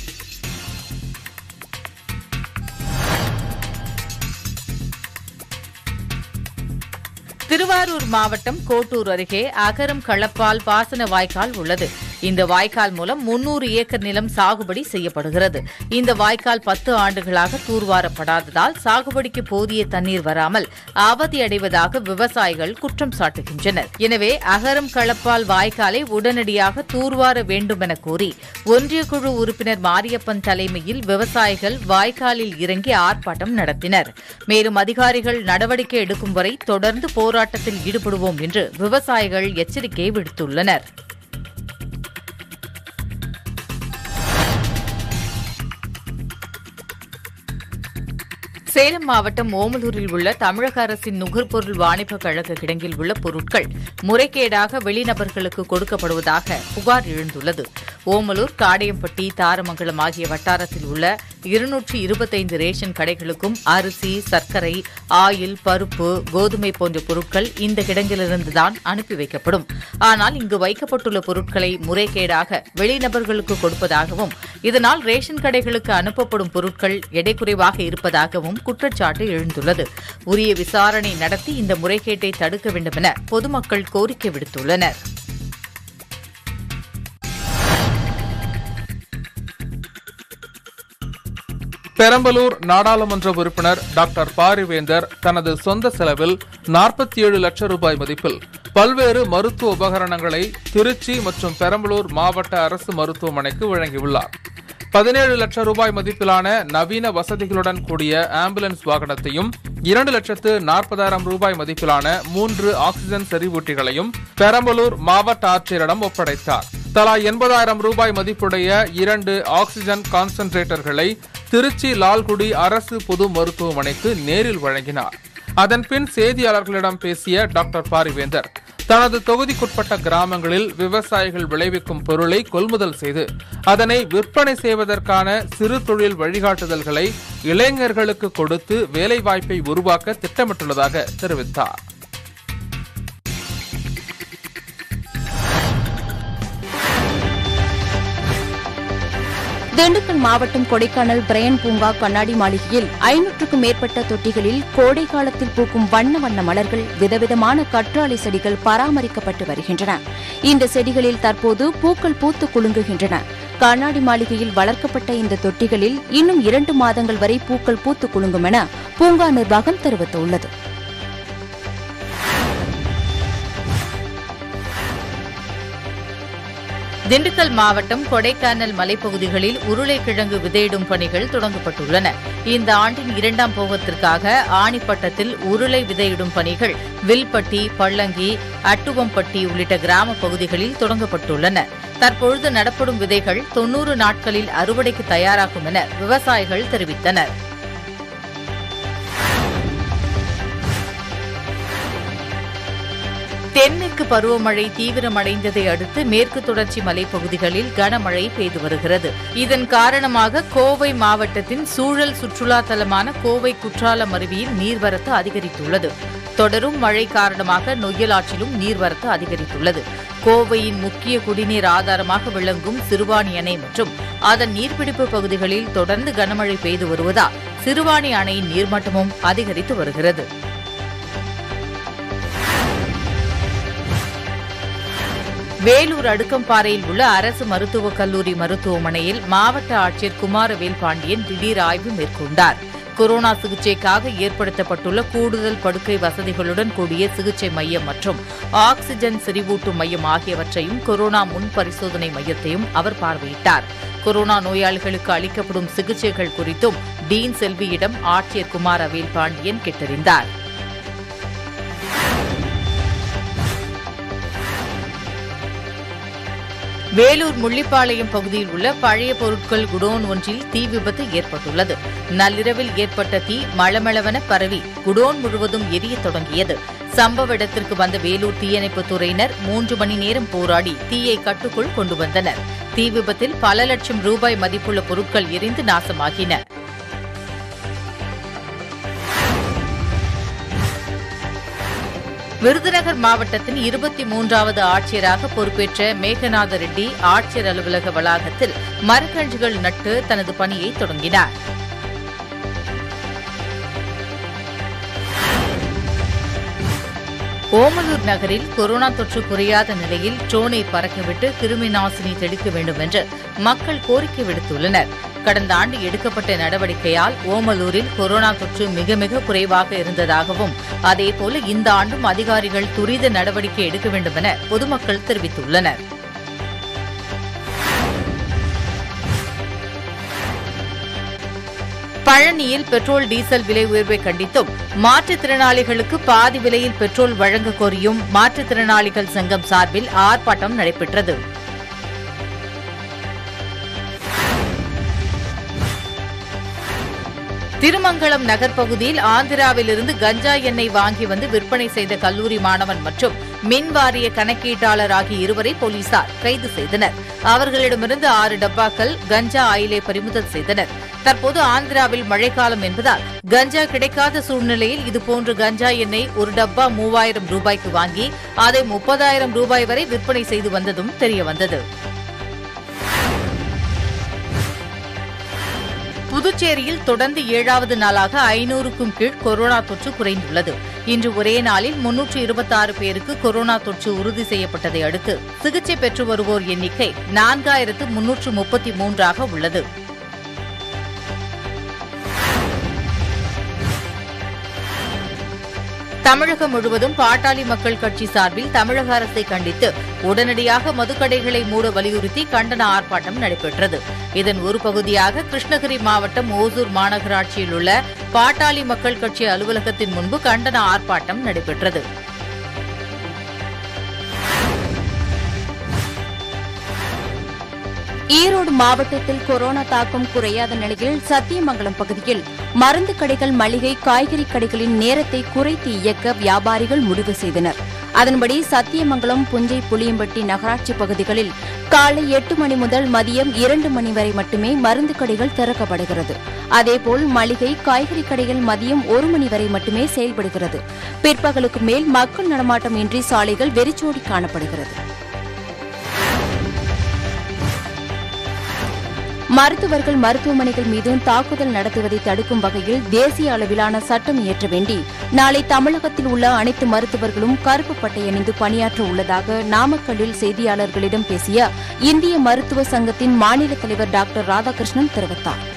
Speaker 4: திருவாரூர் மாவட்டம் கோட்டூர் அருகே அகரம் களப்பால் பாசன வாய்க்கால் உள்ளது இந்த வாய்க்கால் மூலம் முன்னூறு ஏக்கர் நிலம் சாகுபடி செய்யப்படுகிறது இந்த வாய்க்கால் பத்து ஆண்டுகளாக தூர்வாரப்படாததால் சாகுபடிக்கு போதிய தண்ணீர் வராமல் அவதியடைவதாக விவசாயிகள் குற்றம் சாட்டுகின்றனர் எனவே அகரம் களப்பால் வாய்க்காலை உடனடியாக தூர்வார வேண்டும் என கோரி ஒன்றிய குழு உறுப்பினர் மாரியப்பன் தலைமையில் விவசாயிகள் வாய்க்காலில் இறங்கி ஆர்ப்பாட்டம் நடத்தினர் மேலும் அதிகாரிகள் நடவடிக்கை எடுக்கும் வரை தொடர்ந்து போராட்டத்தில் ஈடுபடுவோம் என்று விவசாயிகள் எச்சரிக்கை விடுத்துள்ளனர் சேலம் மாவட்டம் ஓமலூரில் உள்ள தமிழக அரசின் நுகர்பொருள் வாணிப கழக கிடங்கில் உள்ள பொருட்கள் முறைகேடாக வெளிநபர்களுக்கு கொடுக்கப்படுவதாக புகார் எழுந்துள்ளது ஓமலூர் காடையம்பட்டி தாரமங்கலம் ஆகிய வட்டாரத்தில் உள்ள இருநூற்றி இருபத்தைந்து ரேஷன் கடைகளுக்கும் அரிசி சர்க்கரை ஆயில் பருப்பு கோதுமை போன்ற பொருட்கள் இந்த கிடங்கிலிருந்துதான் அனுப்பி வைக்கப்படும் ஆனால் இங்கு வைக்கப்பட்டுள்ள பொருட்களை முறைகேடாக வெளிநபர்களுக்கு கொடுப்பதாகவும் இதனால் ரேஷன் கடைகளுக்கு அனுப்பப்படும் பொருட்கள் எடை குறைவாக இருப்பதாகவும் குற்றச்சாட்டு எழுந்துள்ளது உரிய விசாரணை நடத்தி இந்த முறைகேட்டை தடுக்க வேண்டும் என பொதுமக்கள் கோரிக்கை விடுத்துள்ளனர்
Speaker 1: பெரம்பலூர் நாடாளுமன்ற உறுப்பினர் டாக்டர் பாரிவேந்தர் தனது சொந்த செலவில் நாற்பத்தி ஏழு லட்சம் ரூபாய் மதிப்பில் பல்வேறு மருத்துவ உபகரணங்களை திருச்சி மற்றும் பெரம்பலூர் மாவட்ட அரசு மருத்துவமனைக்கு வழங்கியுள்ளார் பதினேழு லட்சம் ரூபாய் மதிப்பிலான நவீன வசதிகளுடன் கூடிய ஆம்புலன்ஸ் வாகனத்தையும் இரண்டு லட்சத்து நாற்பதாயிரம் ரூபாய் மதிப்பிலான மூன்று ஆக்சிஜன் செறிவூட்டிகளையும் பெரம்பலூர் மாவட்ட ஆட்சியரிடம் ஒப்படைத்தார் தலா எண்பதாயிரம் ரூபாய் மதிப்புடைய இரண்டு ஆக்சிஜன் கான்சென்ட்ரேட்டர்களை திருச்சி லால்குடி அரசு பொது மருத்துவமனைக்கு நேரில் வழங்கினார் அதன்பின் செய்தியாளர்களிடம் பேசிய டாக்டர் பாரிவேந்தர் தனது தொகுதிக்குட்பட்ட கிராமங்களில் விவசாயிகள் விளைவிக்கும் பொருளை கொள்முதல் செய்து அதனை விற்பனை செய்வதற்கான சிறு தொழில் வழிகாட்டுதல்களை இளைஞர்களுக்கு கொடுத்து வேலைவாய்ப்பை உருவாக்க திட்டமிட்டுள்ளதாக தெரிவித்தார்
Speaker 7: திண்டுக்கல் மாவட்டம் கொடைக்கானல் பிரையன் பூங்கா கண்ணாடி மாளிகையில் ஐநூற்றுக்கும் மேற்பட்ட தொட்டிகளில் கோடை காலத்தில் பூக்கும் வண்ண வண்ண மலர்கள் விதவிதமான கற்றாழை செடிகள் பராமரிக்கப்பட்டு வருகின்றன இந்த செடிகளில் தற்போது பூக்கள் பூத்து குலுங்குகின்றன கண்ணாடி மாளிகையில் வளர்க்கப்பட்ட இந்த தொட்டிகளில் இன்னும் இரண்டு மாதங்கள் வரை பூக்கள் பூத்து குலுங்கும் என பூங்கா நிர்வாகம் தெரிவித்துள்ளது
Speaker 4: திண்டுக்கல் மாவட்டம் கொடைக்கானல் மலைப்பகுதிகளில் உருளைக்கிழங்கு விதையிடும் பணிகள் தொடங்கப்பட்டுள்ளன இந்த ஆண்டின் இரண்டாம் போகத்திற்காக ஆணிப்பட்டத்தில் உருளை விதையிடும் பணிகள் வில்பட்டி பள்ளங்கி அட்டுவம்பட்டி உள்ளிட்ட கிராம பகுதிகளில் தொடங்கப்பட்டுள்ளன தற்பொழுது நடப்படும் விதைகள் தொன்னூறு நாட்களில் அறுவடைக்கு தயாராகும் என விவசாயிகள் தெரிவித்தனர் தென்மேற்கு பருவமழை தீவிரமடைந்ததை அடுத்து மேற்கு தொடர்ச்சி மலைப்பகுதிகளில் கனமழை பெய்து வருகிறது இதன் காரணமாக கோவை மாவட்டத்தின் சூழல் சுற்றுலா தலமான கோவை குற்றாலம் அருவியில் நீர்வரத்து அதிகரித்துள்ளது தொடரும் மழை காரணமாக நொய்யலாற்றிலும் நீர்வரத்து அதிகரித்துள்ளது கோவையின் முக்கிய குடிநீர் ஆதாரமாக விளங்கும் சிறுவாணி அணை மற்றும் அதன் நீர்பிடிப்பு பகுதிகளில் தொடர்ந்து கனமழை பெய்து வருவதால் சிறுவாணி அணையின் நீர்மட்டமும் அதிகரித்து வருகிறது வேலூர் அடுக்கம்பாறையில் உள்ள அரசு மருத்துவக் கல்லூரி மருத்துவமனையில் மாவட்ட ஆட்சியர் குமாரவேல் பாண்டியன் திடீர் ஆய்வு மேற்கொண்டார் கொரோனா சிகிச்சைக்காக ஏற்படுத்தப்பட்டுள்ள கூடுதல் படுக்கை வசதிகளுடன் கூடிய சிகிச்சை மையம் மற்றும் ஆக்ஸிஜன் செறிவூட்டும் மையம் ஆகியவற்றையும் கொரோனா முன் பரிசோதனை மையத்தையும் அவர் பார்வையிட்டார் கொரோனா நோயாளிகளுக்கு அளிக்கப்படும் சிகிச்சைகள் குறித்தும் டீன் செல்வியிடம் ஆட்சியர் குமார் அவேல் பாண்டியன் கேட்டறிந்தார் வேலூர் முள்ளிப்பாளையம் பகுதியில் உள்ள பழைய பொருட்கள் குடோன் ஒன்றில் தீ விபத்து ஏற்பட்டுள்ளது நள்ளிரவில் ஏற்பட்ட தீ மளமளவென பரவி குடோன் முழுவதும் எரியத் தொடங்கியது சம்பவ இடத்திற்கு வந்த வேலூர் தீயணைப்புத் துறையினர் மூன்று மணி நேரம் போராடி தீயை கட்டுக்குள் கொண்டு வந்தனர் தீ விபத்தில் பல லட்சம் ரூபாய் மதிப்புள்ள பொருட்கள் எரிந்து நாசமாகின விருதுநகர் மாவட்டத்தின் இருபத்தி மூன்றாவது ஆட்சியராக பொறுப்பேற்ற மேகநாத ரெட்டி ஆட்சியர் அலுவலக வளாகத்தில் மரக்கன்றுகள் நட்டு தனது பணியை தொடங்கினார் ஓமலூர் நகரில் கொரோனா தொற்று குறையாத நிலையில் ட்ரோனை பறக்கவிட்டு கிருமி நாசினி தெளிக்க வேண்டும் என்று மக்கள் கோரிக்கை விடுத்துள்ளனர் கடந்த ஆண்டு எடுக்கப்பட்ட நடவடிக்கையால் ஓமலூரில் கொரோனா தொற்று மிக மிக குறைவாக இருந்ததாகவும் அதேபோல இந்த ஆண்டும் அதிகாரிகள் துரித நடவடிக்கை எடுக்க வேண்டும் என பொதுமக்கள் தெரிவித்துள்ளனர் பழனியில் பெட்ரோல் டீசல் விலை உயர்வை கண்டித்தும் மாற்றுத்திறனாளிகளுக்கு பாதி விலையில் பெட்ரோல் வழங்க கோரியும் மாற்றுத்திறனாளிகள் சங்கம் சார்பில் ஆர்ப்பாட்டம் நடைபெற்றது திருமங்கலம் நகர் பகுதியில் ஆந்திராவிலிருந்து கஞ்சா எண்ணெய் வாங்கி வந்து விற்பனை செய்த கல்லூரி மாணவன் மற்றும் மின் வாரிய கணக்கீட்டாளர் ஆகிய இருவரை போலீசார் கைது செய்தனர் அவர்களிடமிருந்து ஆறு டப்பாக்கள் கஞ்சா ஆயிலை பறிமுதல் செய்தனர் தற்போது ஆந்திராவில் மழைக்காலம் என்பதால் கஞ்சா கிடைக்காத சூழ்நிலையில் இதுபோன்று கஞ்சா எண்ணெய் ஒரு டப்பா மூவாயிரம் ரூபாய்க்கு வாங்கி அதை முப்பதாயிரம் ரூபாய் வரை விற்பனை செய்து வந்ததும் தெரியவந்தது புதுச்சேரியில் தொடர்ந்து ஏழாவது நாளாக ஐநூறுக்கும் கீழ் கொரோனா தொற்று குறைந்துள்ளது இன்று ஒரே நாளில் முன்னூற்று இருபத்தாறு பேருக்கு கொரோனா தொற்று உறுதி செய்யப்பட்டதை அடுத்து சிகிச்சை பெற்று வருவோர் எண்ணிக்கை நான்காயிரத்து முன்னூற்று முப்பத்தி மூன்றாக உள்ளது தமிழகம் முழுவதும் பாட்டாளி மக்கள் கட்சி சார்பில் தமிழக அரசை கண்டித்து உடனடியாக மதுக்கடைகளை மூட வலியுறுத்தி கண்டன ஆர்ப்பாட்டம் நடைபெற்றது இதன் ஒரு பகுதியாக கிருஷ்ணகிரி மாவட்டம் ஓசூர் மாநகராட்சியில் உள்ள பாட்டாளி மக்கள் கட்சி அலுவலகத்தின் முன்பு கண்டன ஆர்ப்பாட்டம் நடைபெற்றது
Speaker 7: ஈரோடு மாவட்டத்தில் கொரோனா தாக்கம் குறையாத நிலையில் சத்தியமங்கலம் பகுதியில் மருந்து கடைகள் மளிகை காய்கறி கடைகளின் நேரத்தை குறைத்து இயக்க வியாபாரிகள் முடிவு செய்தனர் அதன்படி சத்தியமங்கலம் புஞ்சை புளியம்பட்டி நகராட்சி பகுதிகளில் காலை எட்டு மணி முதல் மதியம் இரண்டு மணி வரை மட்டுமே மருந்து கடைகள் திறக்கப்படுகிறது அதேபோல் மளிகை காய்கறி கடைகள் மதியம் ஒரு மணி வரை மட்டுமே செயல்படுகிறது பிற்பகலுக்கு மேல் மக்கள் நடமாட்டம் இன்றி சாலைகள் வெறிச்சோடி காணப்படுகிறது மருத்துவர்கள் மருத்துவமனைகள் மீதும் தாக்குதல் நடத்துவதை தடுக்கும் வகையில் தேசிய அளவிலான சட்டம் இயற்ற வேண்டி நாளை தமிழகத்தில் உள்ள அனைத்து மருத்துவர்களும் கருப்பு பட்டை அணிந்து பணியாற்ற உள்ளதாக நாமக்கல்லில் செய்தியாளர்களிடம் பேசிய இந்திய மருத்துவ சங்கத்தின் மாநில தலைவர் டாக்டர் ராதாகிருஷ்ணன் தெரிவித்தார்